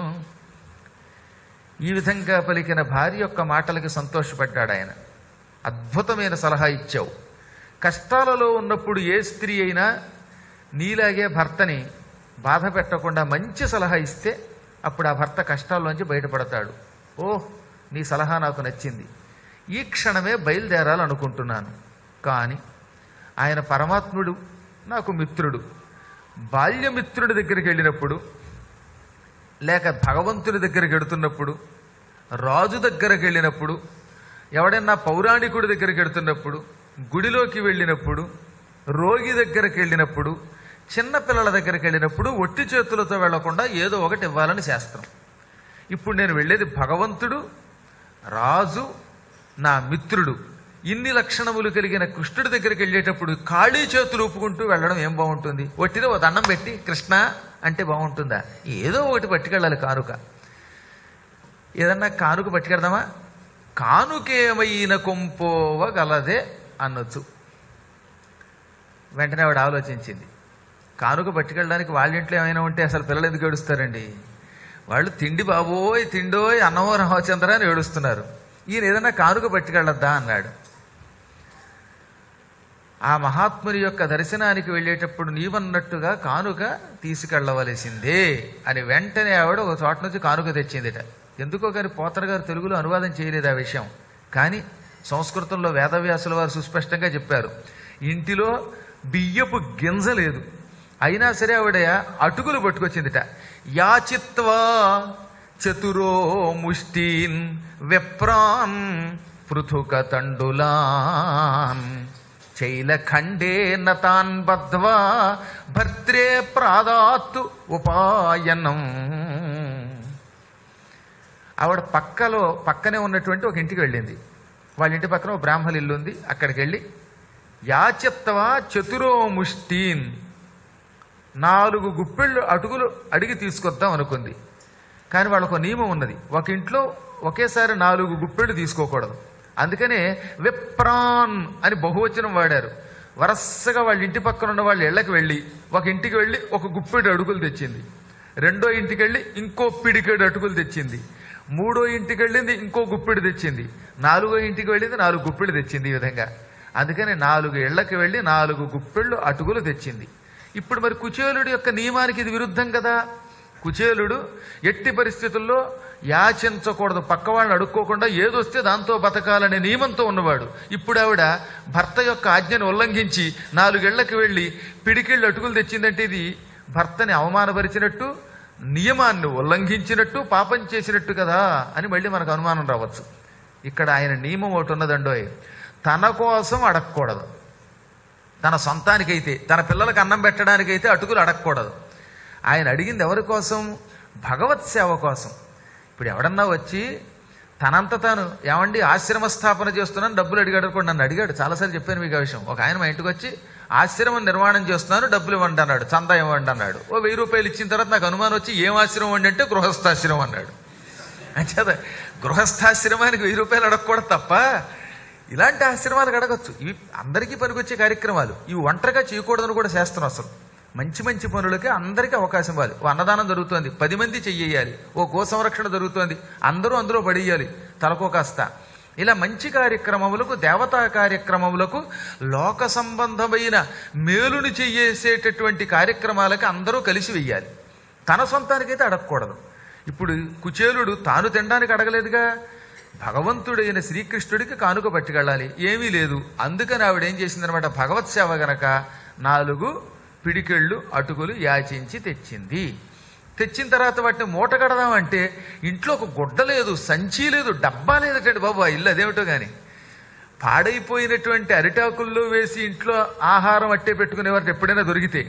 ఈ విధంగా పలికిన భార్య యొక్క మాటలకి సంతోషపడ్డాడు ఆయన అద్భుతమైన సలహా ఇచ్చావు కష్టాలలో ఉన్నప్పుడు ఏ స్త్రీ అయినా నీలాగే భర్తని బాధ పెట్టకుండా మంచి సలహా ఇస్తే అప్పుడు ఆ భర్త కష్టాల్లోంచి బయటపడతాడు ఓహ్ నీ సలహా నాకు నచ్చింది ఈ క్షణమే బయలుదేరాలనుకుంటున్నాను కానీ ఆయన పరమాత్ముడు నాకు మిత్రుడు బాల్యమిత్రుడి దగ్గరికి వెళ్ళినప్పుడు లేక భగవంతుడి దగ్గరికి వెడుతున్నప్పుడు రాజు దగ్గరకు వెళ్ళినప్పుడు ఎవడైనా పౌరాణికుడి దగ్గరికి వెడుతున్నప్పుడు గుడిలోకి వెళ్ళినప్పుడు రోగి దగ్గరికి వెళ్ళినప్పుడు చిన్న పిల్లల దగ్గరికి వెళ్ళినప్పుడు ఒట్టి చేతులతో వెళ్లకుండా ఏదో ఒకటి ఇవ్వాలని శాస్త్రం ఇప్పుడు నేను వెళ్ళేది భగవంతుడు రాజు నా మిత్రుడు ఇన్ని లక్షణములు కలిగిన కృష్ణుడి దగ్గరికి వెళ్ళేటప్పుడు ఖాళీ చేతులు ఊపుకుంటూ వెళ్ళడం ఏం బాగుంటుంది ఒట్టిలో ఓ దండం పెట్టి కృష్ణ అంటే బాగుంటుందా ఏదో ఒకటి పట్టుకెళ్ళాలి కానుక ఏదన్నా కానుక పట్టుకెడదామా కానుకేమైన కొంపోవగలదే అనొచ్చు వెంటనే ఆవిడ ఆలోచించింది కానుక పట్టుకెళ్ళడానికి వాళ్ళ ఇంట్లో ఏమైనా ఉంటే అసలు పిల్లలు ఎందుకు ఏడుస్తారండి వాళ్ళు తిండి బాబోయ్ తిండోయ్ అన్నమో రామచంద్ర అని ఏడుస్తున్నారు ఈయన ఏదైనా కానుక పట్టుకెళ్ళొద్దా అన్నాడు ఆ మహాత్ముని యొక్క దర్శనానికి వెళ్ళేటప్పుడు నీవన్నట్టుగా కానుక తీసుకెళ్లవలసిందే అని వెంటనే ఆవిడ ఒక చోట నుంచి కానుక తెచ్చిందిట ఎందుకో కానీ పోతన గారు తెలుగులో అనువాదం చేయలేదు ఆ విషయం కానీ సంస్కృతంలో వేదవ్యాసుల వారు సుస్పష్టంగా చెప్పారు ఇంటిలో బియ్యపు గింజ లేదు అయినా సరే ఆవిడ అటుకులు పట్టుకొచ్చిందిట యాచిత్వా చతురో ముష్టీన్ విప్రాన్ పృథుక తండులాన్ శైలఖండేన తాన్ బద్ధ్వా భర్త్రే ప్రాదాత్తు ఉపాయనం ఆవిడ పక్కలో పక్కనే ఉన్నటువంటి ఒక ఇంటికి వెళ్ళింది వాళ్ళ ఇంటి పక్కన ఒక బ్రాహ్మణ ఇల్లు ఉంది అక్కడికి వెళ్ళి యాచత్వా చతురో ముష్టీన్ నాలుగు గుప్పెళ్ళు అటుకులు అడిగి తీసుకొద్దాం అనుకుంది కానీ వాళ్ళకు ఒక నియమం ఉన్నది ఒక ఇంట్లో ఒకేసారి నాలుగు గుప్పెళ్ళు తీసుకోకూడదు అందుకనే విప్రాన్ అని బహువచనం వాడారు వరసగా వాళ్ళ ఇంటి పక్కన ఉన్న వాళ్ళ ఇళ్ళకి వెళ్ళి ఒక ఇంటికి వెళ్ళి ఒక గుప్పెడు అడుగులు తెచ్చింది రెండో ఇంటికి వెళ్ళి ఇంకో పిడికెడు అటుకులు తెచ్చింది మూడో ఇంటికి వెళ్ళింది ఇంకో గుప్పెడు తెచ్చింది నాలుగో ఇంటికి వెళ్ళింది నాలుగు గుప్పెడు తెచ్చింది ఈ విధంగా అందుకని నాలుగు ఇళ్లకి వెళ్ళి నాలుగు గుప్పెళ్ళు అటుకులు తెచ్చింది ఇప్పుడు మరి కుచేలుడి యొక్క నియమానికి ఇది విరుద్ధం కదా కుచేలుడు ఎట్టి పరిస్థితుల్లో యాచించకూడదు పక్క వాళ్ళని అడుక్కోకుండా ఏదొస్తే దాంతో బతకాలనే నియమంతో ఉన్నవాడు ఇప్పుడు ఆవిడ భర్త యొక్క ఆజ్ఞను ఉల్లంఘించి నాలుగేళ్లకు వెళ్ళి పిడికిళ్ళు అటుకులు తెచ్చిందంటే ఇది భర్తని అవమానపరిచినట్టు నియమాన్ని ఉల్లంఘించినట్టు పాపం చేసినట్టు కదా అని మళ్ళీ మనకు అనుమానం రావచ్చు ఇక్కడ ఆయన నియమం ఒకటి ఉన్నదండోయ్ తన కోసం అడగకూడదు తన సొంతానికైతే తన పిల్లలకు అన్నం పెట్టడానికైతే అటుకులు అడగకూడదు ఆయన అడిగింది ఎవరి కోసం భగవత్ సేవ కోసం ఇప్పుడు ఎవడన్నా వచ్చి తనంత తాను ఏమండి ఆశ్రమ స్థాపన చేస్తున్నాను డబ్బులు అడిగాడు కూడా నన్ను అడిగాడు చాలాసార్లు చెప్పాను మీకు ఆ విషయం ఒక ఆయన మా ఇంటికి వచ్చి ఆశ్రమం నిర్మాణం చేస్తున్నాను డబ్బులు ఇవ్వండి అన్నాడు చందా ఇవ్వండి అన్నాడు ఓ వెయ్యి రూపాయలు ఇచ్చిన తర్వాత నాకు అనుమానం వచ్చి ఏం ఆశ్రమం అండి అంటే గృహస్థాశ్రమం అన్నాడు అంచేత గృహస్థాశ్రమానికి వెయ్యి రూపాయలు అడగకూడదు తప్ప ఇలాంటి ఆశ్రమాలకు అడగచ్చు ఇవి అందరికీ పనికొచ్చే కార్యక్రమాలు ఇవి ఒంటరిగా చేయకూడదని కూడా శాస్త్రం అసలు మంచి మంచి పనులకి అందరికీ అవకాశం ఇవ్వాలి ఓ అన్నదానం జరుగుతోంది పది మంది చెయ్యాలి ఓ గో సంరక్షణ జరుగుతోంది అందరూ అందులో పడేయాలి తలకో కాస్త ఇలా మంచి కార్యక్రమములకు దేవతా కార్యక్రమములకు లోక సంబంధమైన మేలుని చెయ్యేసేటటువంటి కార్యక్రమాలకి అందరూ కలిసి వెయ్యాలి తన సొంతానికైతే అడగకూడదు ఇప్పుడు కుచేలుడు తాను తినడానికి అడగలేదుగా భగవంతుడైన శ్రీకృష్ణుడికి కానుక పట్టుకెళ్ళాలి ఏమీ లేదు అందుకని ఆవిడ ఏం చేసిందనమాట భగవత్ సేవ గనక నాలుగు పిడికెళ్ళు అటుకులు యాచించి తెచ్చింది తెచ్చిన తర్వాత వాటిని మూట కడదామంటే ఇంట్లో ఒక గుడ్డ లేదు సంచి లేదు డబ్బా లేదటండి బాబు ఆ ఇల్లు అదేమిటో కానీ పాడైపోయినటువంటి అరిటాకుల్లో వేసి ఇంట్లో ఆహారం అట్టే పెట్టుకునేవారు ఎప్పుడైనా దొరికితే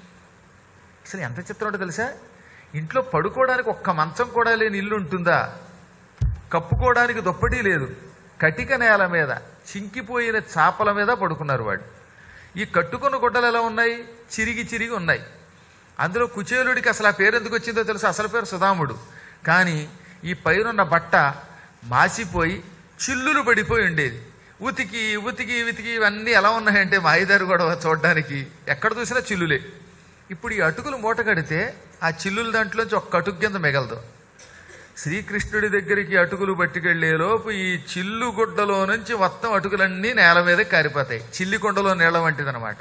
అసలు ఎంత చిత్రం ఉంటుందో తెలుసా ఇంట్లో పడుకోవడానికి ఒక్క మంచం కూడా లేని ఇల్లు ఉంటుందా కప్పుకోవడానికి దుప్పటి లేదు కటిక నేల మీద చింకిపోయిన చాపల మీద పడుకున్నారు వాడు ఈ కట్టుకున్న గుడ్డలు ఎలా ఉన్నాయి చిరిగి చిరిగి ఉన్నాయి అందులో కుచేలుడికి అసలు ఆ పేరు ఎందుకు వచ్చిందో తెలుసు అసలు పేరు సుధాముడు కానీ ఈ పైనున్న బట్ట మాసిపోయి చిల్లులు పడిపోయి ఉండేది ఉతికి ఉతికి ఉతికి ఇవన్నీ ఎలా ఉన్నాయంటే మా ఐదారు కూడా చూడడానికి ఎక్కడ చూసినా చిల్లులే ఇప్పుడు ఈ అటుకులు మూట కడితే ఆ చిల్లుల దాంట్లోంచి ఒక్క అటుకు కింద మిగలదు శ్రీకృష్ణుడి దగ్గరికి అటుకులు పట్టుకెళ్లే లోపు ఈ చిల్లు గుడ్డలో నుంచి మొత్తం అటుకులన్నీ నేల మీద కారిపోతాయి చిల్లి కొండలో నీళ్ళ వంటిదనమాట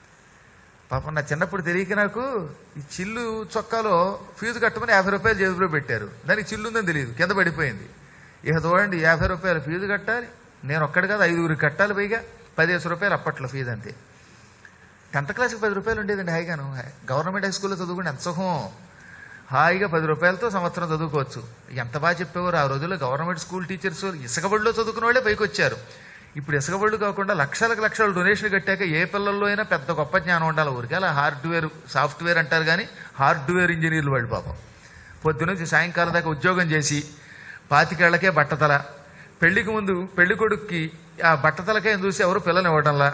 పాపం నా చిన్నప్పుడు తెలియక నాకు ఈ చిల్లు చొక్కాలో ఫీజు కట్టమని యాభై రూపాయలు జేబులో పెట్టారు దానికి చిల్లు ఉందని తెలియదు కింద పడిపోయింది ఇక చూడండి యాభై రూపాయలు ఫీజు కట్టాలి నేను ఒక్కడి కాదు ఐదుగురికి కట్టాలి పైగా పదిహేను రూపాయలు అప్పట్లో ఫీజు అంతే టెన్త్ క్లాస్కి పది రూపాయలు ఉండేదండి హాయిగాను గవర్నమెంట్ హై స్కూల్లో చదువుకుంటే ఎంత సుఖం హాయిగా పది రూపాయలతో సంవత్సరం చదువుకోవచ్చు ఎంత బాగా చెప్పేవారు ఆ రోజుల్లో గవర్నమెంట్ స్కూల్ టీచర్స్ ఇసుకబడిలో చదువుకున్న వాళ్ళే పైకి వచ్చారు ఇప్పుడు ఇసుకబళ్ళు కాకుండా లక్షలకు లక్షలు డొనేషన్ కట్టాక ఏ పిల్లల్లో అయినా పెద్ద గొప్ప జ్ఞానం ఉండాలి ఊరికి అలా హార్డ్వేర్ సాఫ్ట్వేర్ అంటారు కానీ హార్డ్వేర్ ఇంజనీర్లు వాళ్ళు పాపం పొద్దునుంచి సాయంకాలం దాకా ఉద్యోగం చేసి పాతికేళ్లకే బట్టతల పెళ్లికి ముందు పెళ్లి కొడుక్కి ఆ బట్టతలకే చూసి ఎవరు పిల్లలు ఇవ్వడంలా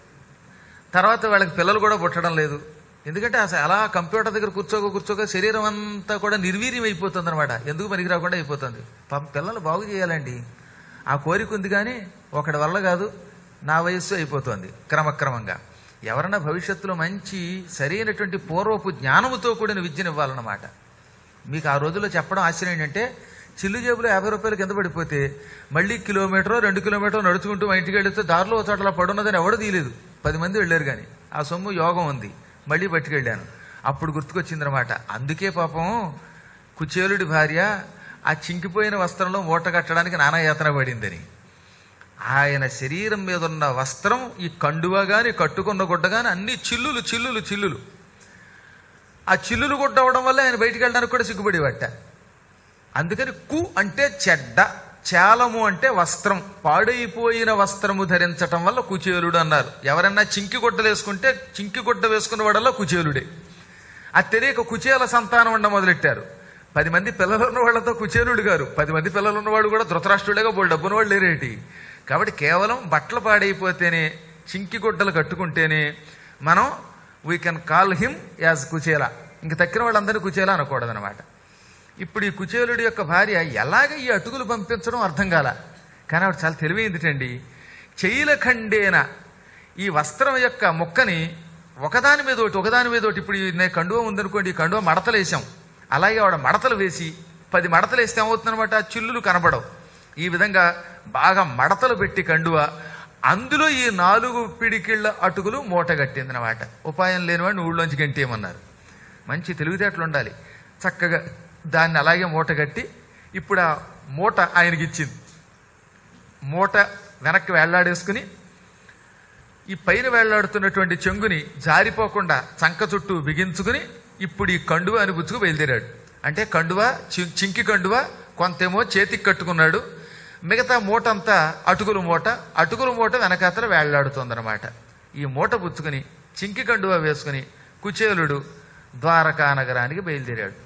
తర్వాత వాళ్ళకి పిల్లలు కూడా పుట్టడం లేదు ఎందుకంటే అసలు అలా కంప్యూటర్ దగ్గర కూర్చోక కూర్చోక శరీరం అంతా కూడా నిర్వీర్యం అయిపోతుంది అనమాట ఎందుకు పనికి రాకుండా అయిపోతుంది పాపం పిల్లలు బాగు చేయాలండి ఆ కోరిక ఉంది కానీ ఒకటి వల్ల కాదు నా వయస్సు అయిపోతుంది క్రమక్రమంగా ఎవరన్నా భవిష్యత్తులో మంచి సరైనటువంటి పూర్వపు జ్ఞానముతో కూడిన విద్యను ఇవ్వాలన్నమాట మీకు ఆ రోజుల్లో చెప్పడం ఆశ్చర్యం ఏంటంటే చిల్లు జేబులో యాభై రూపాయలు కింద పడిపోతే మళ్ళీ కిలోమీటర్ రెండు కిలోమీటర్ నడుచుకుంటూ మా ఇంటికి వెళితే దారిలో ఒక చోట అలా పడున్నదని ఎవడో తీయలేదు పది మంది వెళ్ళారు కానీ ఆ సొమ్ము యోగం ఉంది మళ్ళీ పట్టుకెళ్ళాను అప్పుడు గుర్తుకొచ్చిందనమాట అందుకే పాపం కుచేలుడి భార్య ఆ చింకిపోయిన వస్త్రంలో మూట కట్టడానికి నానాయాతన పడిందని ఆయన శరీరం మీద ఉన్న వస్త్రం ఈ కండువ గాని కట్టుకున్న గుడ్డ గాని అన్ని చిల్లులు చిల్లులు చిల్లులు ఆ చిల్లులు గుడ్డ అవడం వల్ల ఆయన బయటికి వెళ్ళడానికి కూడా సిగ్గుపడేవట అందుకని కు అంటే చెడ్డ చాలము అంటే వస్త్రం పాడైపోయిన వస్త్రము ధరించటం వల్ల కుచేలుడు అన్నారు ఎవరన్నా చింకి గుడ్డలు వేసుకుంటే చింకి గుడ్డ వేసుకున్న వాడల్లా కుచేలుడే అది తెలియక కుచేల సంతానం ఉండ మొదలెట్టారు పది మంది పిల్లలు ఉన్న వాళ్ళతో కుచేలుడు గారు పది మంది పిల్లలు ఉన్నవాడు కూడా ధృతరాష్ట్రుడేగా బోళ్ళు డబ్బున వాళ్ళు లేరేటి కాబట్టి కేవలం బట్టలు పాడైపోతేనే చింకి గుడ్డలు కట్టుకుంటేనే మనం we can call him as Kuchela ఇంక తక్కిన వాళ్ళందరినీ కుచేల అనకూడదనమాట ఇప్పుడు ఈ కుచేలుడి యొక్క భార్య ఎలాగ ఈ అటుకులు పంపించడం అర్థం కాల కానీ ఆవిడ చాలా తెలివైందిటండి చైలఖండేన ఈ వస్త్రం యొక్క ముక్కని ఒకదాని మీద ఒకటి ఒకదాని మీద ఒకటి ఇప్పుడు ఈ నేను కండువ ఉందనుకోండి ఈ కండువ మడతలు వేసాం అలాగే ఆవిడ మడతలు వేసి పది మడతలు వేస్తే ఏమవుతుందనమాట చిల్లులు కనబడవు ఈ విధంగా బాగా మడతలు పెట్టి కండువ అందులో ఈ నాలుగు పిడికిళ్ళ అటుకులు మూట కట్టిందనమాట ఉపాయం లేనివాడిని ఊళ్ళోంచి గంటేయమన్నారు మంచి తెలివితేటలు ఉండాలి చక్కగా దాన్ని అలాగే మూట కట్టి ఇప్పుడు ఆ మూట ఆయనకి ఇచ్చింది మూట వెనక్కి వేళ్లాడేసుకుని ఈ పైన వేళ్లాడుతున్నటువంటి చెంగుని జారిపోకుండా చంక చుట్టూ బిగించుకుని ఇప్పుడు ఈ కండువ అని బుచ్చుకు బయలుదేరాడు అంటే కండువ చి- చింకి కండువ కొంతేమో చేతికి కట్టుకున్నాడు మిగతా మూట అంతా అటుకుల మూట అటుకుల మూట వెనకాతల వేళ్లాడుతోందనమాట ఈ మూట పుచ్చుకుని చింకి కండువ వేసుకుని కుచేలుడు ద్వారకా నగరానికి బయలుదేరాడు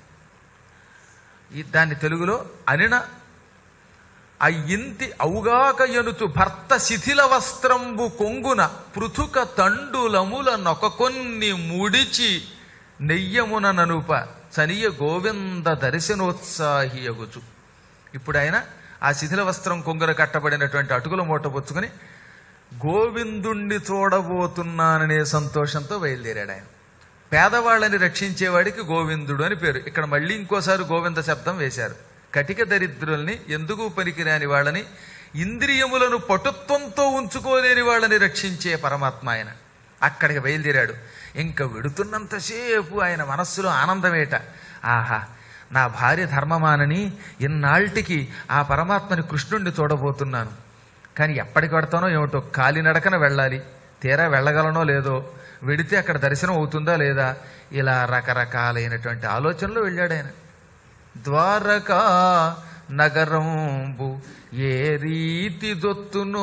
ఈ దాన్ని తెలుగులో అనిన అయ్యింతి అవుగాక ఎనుచు భర్త శిథిల వస్త్రంబు కొంగున పృథుక తండులముల నొక కొన్ని ముడిచి నెయ్యమున ననుప చనియ గోవింద దర్శనోత్సాహియగుచు ఇప్పుడు ఆయన ఆ శిథిల వస్త్రం కొంగున కట్టబడినటువంటి అటుకుల మూట పుచ్చుకుని గోవిందుణ్ణి చూడబోతున్నాననే సంతోషంతో బయలుదేరాడు ఆయన పేదవాళ్ళని రక్షించేవాడికి గోవిందుడు అని పేరు ఇక్కడ మళ్ళీ ఇంకోసారి గోవింద శబ్దం వేశారు కటిక దరిద్రుల్ని ఎందుకు పనికిరాని వాళ్ళని ఇంద్రియములను పటుత్వంతో ఉంచుకోలేని వాళ్ళని రక్షించే పరమాత్మ ఆయన అక్కడికి బయలుదేరాడు ఇంకా వెడుతున్నంతసేపు ఆయన మనస్సులో ఆనందమేట ఆహా నా భార్య ధర్మమానని ఇన్నాళ్ళకి ఆ పరమాత్మని కృష్ణుణ్ణి చూడబోతున్నాను కానీ ఎప్పటికి పెడతానో ఏమిటో కాలినడకన వెళ్ళాలి తీరా వెళ్ళగలనో లేదో వెడితే అక్కడ దర్శనం అవుతుందా లేదా ఇలా రకరకాలైనటువంటి ఆలోచనలు వెళ్ళాడు ఆయన ద్వారకా నగరంబు ఏ రీతి దొత్తునో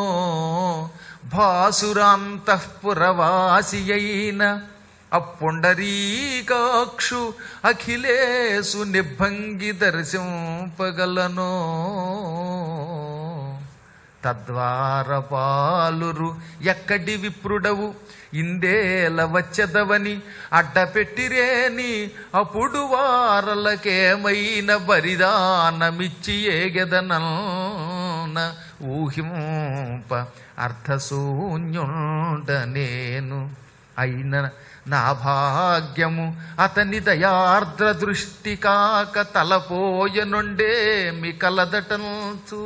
భాసురాంతఃపురవాసి అయిన అప్పుండరీకాక్షు అఖిలేసు నిభంగి దర్శింపగలనో తద్వారపాలురు ఎక్కడి విప్రుడవు ఇందేల వచ్చదవని అడ్డపెట్టిరేని అప్పుడు వారలకేమైన బరిదానమిచ్చి ఏగెదనన్న ఊహింప అర్థశూన్యుండ నేను అయిన నా భాగ్యము అతని దయార్ద్ర దృష్టి కాక తలపోయనుండే మీ కలదటంచు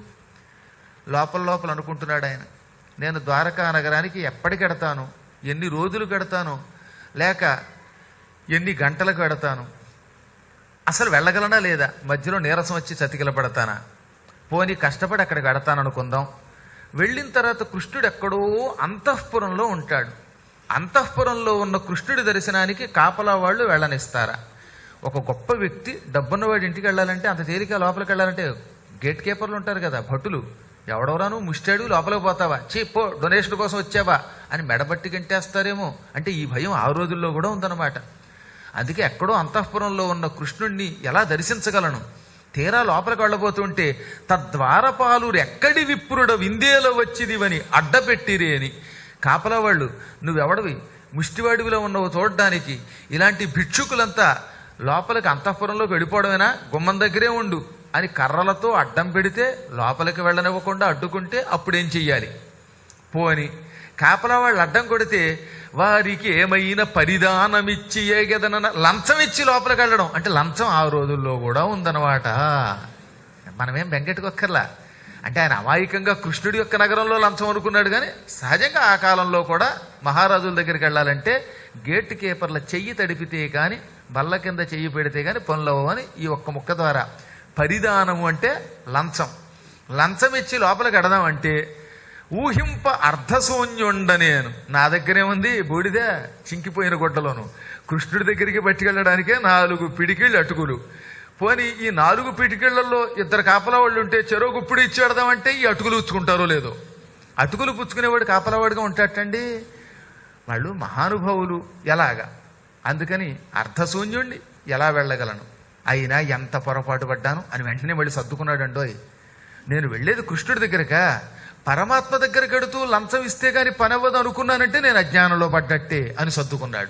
లోపల లోపల అనుకుంటున్నాడు ఆయన నేను ద్వారకా నగరానికి ఎప్పటికి ఎడతాను ఎన్ని రోజులు కడతాను లేక ఎన్ని గంటలకు పెడతాను అసలు వెళ్ళగలనా లేదా మధ్యలో నీరసం వచ్చి చతికిల పడతానా పోనీ కష్టపడి అక్కడ కడతాను అనుకుందాం వెళ్ళిన తర్వాత కృష్ణుడు ఎక్కడో అంతఃపురంలో ఉంటాడు అంతఃపురంలో ఉన్న కృష్ణుడి దర్శనానికి కాపలా వాళ్ళు వెళ్ళనిస్తారా ఒక గొప్ప వ్యక్తి డబ్బున్నవాడి ఇంటికి వెళ్ళాలంటే అంత తేలిక లోపలికి వెళ్ళాలంటే గేట్ కీపర్లు ఉంటారు కదా భటులు ఎవడెవరాను ముష్టాడు లోపలికి పోతావా చీ పో డొనేషన్ కోసం వచ్చావా అని మెడబట్టి గంటేస్తారేమో అంటే ఈ భయం ఆ రోజుల్లో కూడా ఉందన్నమాట అందుకే ఎక్కడో అంతఃపురంలో ఉన్న కృష్ణుణ్ణి ఎలా దర్శించగలను తీరా లోపలికి వెళ్ళబోతుంటే తద్వారపాలు ఎక్కడి విప్రుడ విందేలో వచ్చిదివని అడ్డపెట్టిరే అని కాపలా వాళ్ళు నువ్వెవడవి ముష్టివాడివిలో ఉన్నవు చూడడానికి ఇలాంటి భిక్షుకులంతా లోపలికి అంతఃపురంలోకి వెళ్ళిపోవడమేనా గుమ్మం దగ్గరే ఉండు అని కర్రలతో అడ్డం పెడితే లోపలికి వెళ్ళనివ్వకుండా అడ్డుకుంటే అప్పుడేం చెయ్యాలి పోని కాపలా వాళ్ళు అడ్డం కొడితే వారికి ఏమైనా పరిధానమిచ్చి ఏగదన లంచం ఇచ్చి లోపలికి వెళ్ళడం అంటే లంచం ఆ రోజుల్లో కూడా ఉందన్నమాట మనమేం వెంకటకొక్కర్లా అంటే ఆయన అమాయకంగా కృష్ణుడి యొక్క నగరంలో లంచం అనుకున్నాడు కానీ సహజంగా ఆ కాలంలో కూడా మహారాజుల దగ్గరికి వెళ్ళాలంటే గేట్ కీపర్ల చెయ్యి తడిపితే కానీ బల్ల కింద చెయ్యి పెడితే కానీ పనులవు అని ఈ ఒక్క ముక్క ద్వారా పరిధానము అంటే లంచం లంచం ఇచ్చి లోపలికి ఎడదామంటే ఊహింప అర్ధశూన్యుండ నేను నా దగ్గరే ఉంది బూడిదే చింకిపోయిన గుడ్డలోను కృష్ణుడి దగ్గరికి పట్టుకెళ్ళడానికే నాలుగు పిడికిళ్ళు అటుకులు పోనీ ఈ నాలుగు పిటికిళ్లలో ఇద్దరు కాపలా వాళ్ళు ఉంటే చెరో గుప్పుడు ఇచ్చి పెడదామంటే ఈ అటుకులు పుచ్చుకుంటారో లేదో అటుకులు పుచ్చుకునేవాడు కాపలావాడిగా ఉంటాటండి వాళ్ళు మహానుభావులు ఎలాగా అందుకని అర్ధశూన్యుణ్ణి ఎలా వెళ్ళగలను అయినా ఎంత పొరపాటు పడ్డాను అని వెంటనే మళ్ళీ సర్దుకున్నాడండోయ్ నేను వెళ్ళేది కృష్ణుడి దగ్గరకా పరమాత్మ దగ్గర కడుతూ లంచం ఇస్తే గాని పని అవ్వదు అనుకున్నానంటే నేను అజ్ఞానంలో పడ్డట్టే అని సర్దుకున్నాడు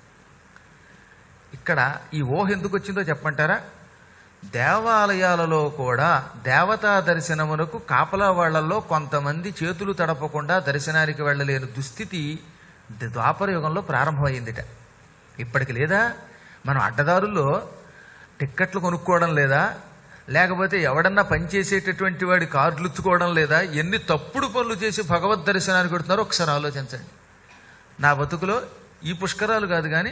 ఇక్కడ ఈ ఊహ ఎందుకు వచ్చిందో చెప్పంటారా దేవాలయాలలో కూడా దేవతా దర్శనమునకు కాపలా వాళ్లలో కొంతమంది చేతులు తడపకుండా దర్శనానికి వెళ్ళలేని దుస్థితి ద్వాపర యుగంలో ప్రారంభమైందిట ఇప్పటికి లేదా మనం అడ్డదారుల్లో టిక్కెట్లు కొనుక్కోవడం లేదా లేకపోతే ఎవడన్నా పనిచేసేటటువంటి వాడి కార్డులు ఇచ్చుకోవడం లేదా ఎన్ని తప్పుడు పనులు చేసి భగవద్ దర్శనానికి కొడుతున్నారో ఒకసారి ఆలోచించండి నా బతుకులో ఈ పుష్కరాలు కాదు కానీ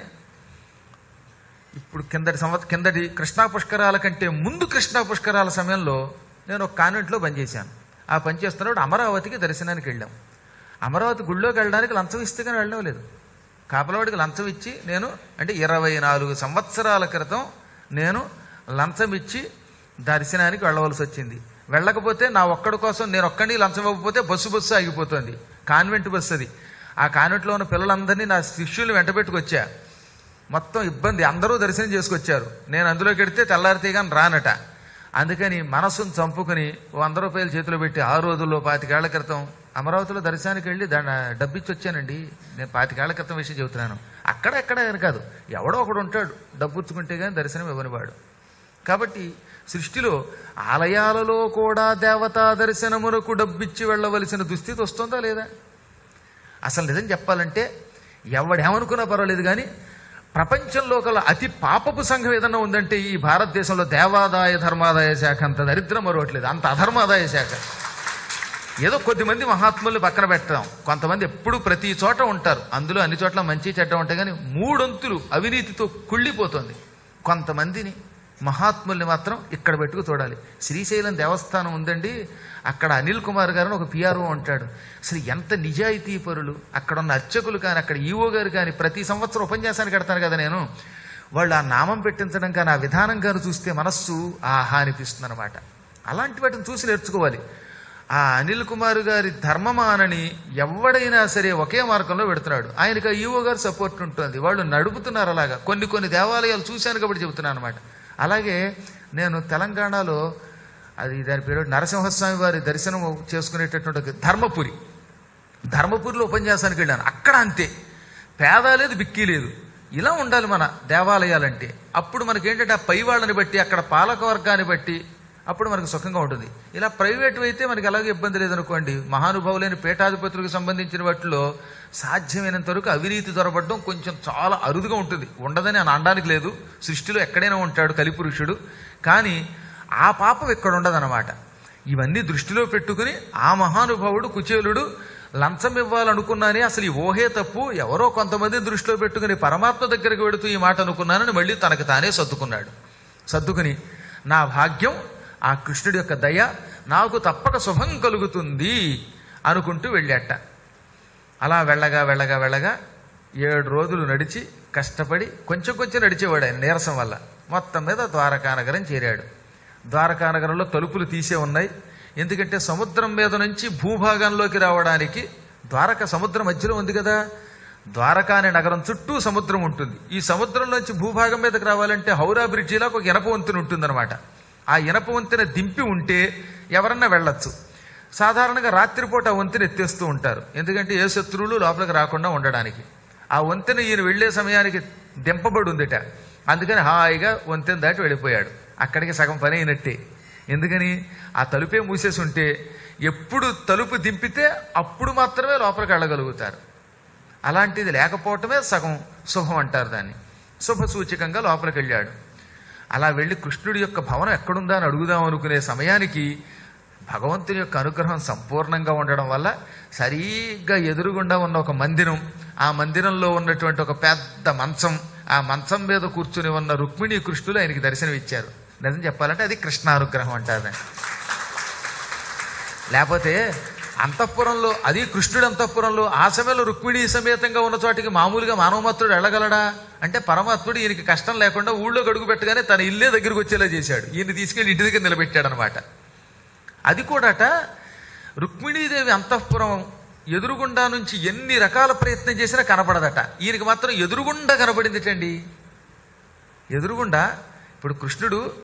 ఇప్పుడు కిందటి సంవత్సరం కిందటి కృష్ణా పుష్కరాల కంటే ముందు కృష్ణా పుష్కరాల సమయంలో నేను ఒక కాన్వెంట్లో పనిచేశాను ఆ పని చేస్తున్నప్పుడు అమరావతికి దర్శనానికి వెళ్ళాం అమరావతి గుళ్ళోకి వెళ్ళడానికి లంచం ఇస్తే కానీ వెళ్ళడం లేదు కాపలవాడికి లంచం ఇచ్చి నేను అంటే ఇరవై నాలుగు సంవత్సరాల క్రితం నేను లంచం ఇచ్చి దర్శనానికి వెళ్ళవలసి వచ్చింది వెళ్ళకపోతే నా ఒక్కడి కోసం నేను ఒక్కడిని లంచం ఇవ్వకపోతే బస్సు బస్సు ఆగిపోతుంది కాన్వెంట్ బస్సు అది ఆ కాన్వెంట్లో ఉన్న పిల్లలందరినీ నా శిష్యులు వెంటబెట్టుకొచ్చా మొత్తం ఇబ్బంది అందరూ దర్శనం చేసుకొచ్చారు నేను అందులోకి వెడితే తెల్లారితే కానీ రానట అందుకని మనసును చంపుకుని ఓ వంద రూపాయలు చేతిలో పెట్టి ఆ రోజుల్లో పాతికేళ్ల క్రితం అమరావతిలో దర్శనానికి వెళ్ళి దాన్ని డబ్బిచ్చి వచ్చానండి నేను పాతికేళ్ల క్రితం విషయం చెబుతున్నాను అక్కడ ఎక్కడ అని కాదు ఎవడో ఒకడు ఉంటాడు డబ్బు ఇచ్చుకుంటే కానీ దర్శనం ఇవ్వనివాడు కాబట్టి సృష్టిలో ఆలయాలలో కూడా దేవతా దర్శనమునకు డబ్బిచ్చి వెళ్ళవలసిన దుస్థితి వస్తుందా లేదా అసలు నిజం చెప్పాలంటే ఎవడేమనుకున్నా పర్వాలేదు కానీ ప్రపంచంలో కల అతి పాపపు సంఘం ఏదన్నా ఉందంటే ఈ భారతదేశంలో దేవాదాయ ధర్మాదాయ శాఖ అంత దరిద్రం మరొకట్లేదు అంత అధర్మాదాయ శాఖ ఏదో కొద్దిమంది మహాత్ముల్ని పక్కన పెట్టడం కొంతమంది ఎప్పుడు ప్రతి చోట ఉంటారు అందులో అన్ని చోట్ల మంచి చెడ్డ ఉంటాయి కానీ మూడొంతులు అవినీతితో కుళ్ళిపోతుంది కొంతమందిని మహాత్ముల్ని మాత్రం ఇక్కడ పెట్టుకు చూడాలి శ్రీశైలం దేవస్థానం ఉందండి అక్కడ అనిల్ కుమార్ గారు ఒక పిఆర్ఓ ఉంటాడు అసలు ఎంత నిజాయితీ పరులు అక్కడ ఉన్న అర్చకులు కానీ అక్కడ ఈవో గారు కానీ ప్రతి సంవత్సరం ఉపన్యాసానికి కడతాను కదా నేను వాళ్ళు ఆ నామం పెట్టించడం కానీ ఆ విధానం కానీ చూస్తే మనస్సు ఆహా అనిపిస్తుంది అనమాట అలాంటి వాటిని చూసి నేర్చుకోవాలి ఆ అనిల్ కుమార్ గారి ధర్మమానని ఎవడైనా సరే ఒకే మార్గంలో పెడుతున్నాడు ఆయనకి ఆ ఈవో గారు సపోర్ట్ ఉంటుంది వాళ్ళు నడుపుతున్నారు అలాగా కొన్ని కొన్ని దేవాలయాలు చూశాను కాబట్టి చెబుతున్నాను అనమాట అలాగే నేను తెలంగాణలో అది దాని పేరు నరసింహస్వామి వారి దర్శనం చేసుకునేటటువంటి ఒక ధర్మపురి ధర్మపురిలో ఉపన్యాసానికి వెళ్ళాను అక్కడ అంతే పేద లేదు బిక్కి లేదు ఇలా ఉండాలి మన దేవాలయాలంటే అప్పుడు మనకి ఏంటంటే ఆ పై వాళ్ళని బట్టి అక్కడ పాలక వర్గాన్ని బట్టి అప్పుడు మనకు సుఖంగా ఉంటుంది ఇలా ప్రైవేట్ అయితే మనకి ఎలాగో ఇబ్బంది లేదనుకోండి మహానుభావులైన పీఠాధిపతులకు సంబంధించిన వాటిలో సాధ్యమైనంత వరకు అవినీతి దొరబడడం కొంచెం చాలా అరుదుగా ఉంటుంది ఉండదని అని అనడానికి లేదు సృష్టిలో ఎక్కడైనా ఉంటాడు కలిపురుషుడు కానీ ఆ పాపం ఇక్కడ ఉండదన్నమాట ఇవన్నీ దృష్టిలో పెట్టుకుని ఆ మహానుభావుడు కుచేలుడు లంచం ఇవ్వాలనుకున్నానే అసలు ఈ ఊహే తప్పు ఎవరో కొంతమంది దృష్టిలో పెట్టుకుని పరమాత్మ దగ్గరికి వెడుతూ ఈ మాట అనుకున్నానని మళ్ళీ తనకు తానే సర్దుకున్నాడు సర్దుకుని నా భాగ్యం ఆ కృష్ణుడి యొక్క దయ నాకు తప్పక శుభం కలుగుతుంది అనుకుంటూ వెళ్ళాట అలా వెళ్ళగా వెళ్ళగా వెళ్ళగా ఏడు రోజులు నడిచి కష్టపడి కొంచెం కొంచెం నడిచేవాడు ఆయన నీరసం వల్ల మొత్తం మీద ద్వారకానగరం చేరాడు ద్వారకానగరంలో తలుపులు తీసే ఉన్నాయి ఎందుకంటే సముద్రం మీద నుంచి భూభాగంలోకి రావడానికి ద్వారక సముద్రం మధ్యలో ఉంది కదా ద్వారకా అనే నగరం చుట్టూ సముద్రం ఉంటుంది ఈ సముద్రంలోంచి భూభాగం మీదకి రావాలంటే హౌరా బ్రిడ్జిలా ఒక ఇనప వంతెన ఉంటుందన్నమాట ఆ ఇనప వంతెన దింపి ఉంటే ఎవరన్నా వెళ్ళొచ్చు సాధారణంగా రాత్రిపూట ఆ వంతెన ఎత్తేస్తూ ఉంటారు ఎందుకంటే ఏ శత్రువులు లోపలికి రాకుండా ఉండడానికి ఆ వంతెన ఈయన వెళ్లే సమయానికి దింపబడి ఉందిట అందుకని హాయిగా వంతెన దాటి వెళ్ళిపోయాడు అక్కడికి సగం పని అయినట్టే ఎందుకని ఆ తలుపే మూసేసి ఉంటే ఎప్పుడు తలుపు దింపితే అప్పుడు మాత్రమే లోపలికి వెళ్ళగలుగుతారు అలాంటిది లేకపోవటమే సగం శుభం అంటారు దాన్ని శుభ సూచకంగా లోపలికి వెళ్ళాడు అలా వెళ్ళి కృష్ణుడి యొక్క భవనం ఎక్కడుందా అని అడుగుదాం అనుకునే సమయానికి భగవంతుని యొక్క అనుగ్రహం సంపూర్ణంగా ఉండడం వల్ల సరిగ్గా ఎదురుగుండా ఉన్న ఒక మందిరం ఆ మందిరంలో ఉన్నటువంటి ఒక పెద్ద మంచం ఆ మంచం మీద కూర్చుని ఉన్న రుక్మిణి కృష్ణులు ఆయనకి దర్శనం ఇచ్చారు నిజం చెప్పాలంటే అది కృష్ణానుగ్రహం అంటారు దాన్ని. లేకపోతే అంతఃపురంలో అది కృష్ణుడు అంతఃపురంలో ఆ సమయంలో రుక్మిణి సమేతంగా ఉన్న చోటికి మామూలుగా మానవమాత్రుడు వెళ్ళగలడా అంటే పరమాత్ముడు ఈయనకి కష్టం లేకుండా ఊళ్ళో గడుగు పెట్టగానే తన ఇల్లే దగ్గరికి వచ్చేలా చేశాడు ఈయన తీసుకెళ్లి ఇంటి దగ్గర నిలబెట్టాడు అనమాట అది కూడాట రుక్మిణీదేవి అంతఃపురం ఎదురుగుండా నుంచి ఎన్ని రకాల ప్రయత్నం చేసినా కనపడదట ఈయనకి మాత్రం ఎదురుగుండా కనపడిందిటండి ఎదురుగుండా ఇప్పుడు కృష్ణుడు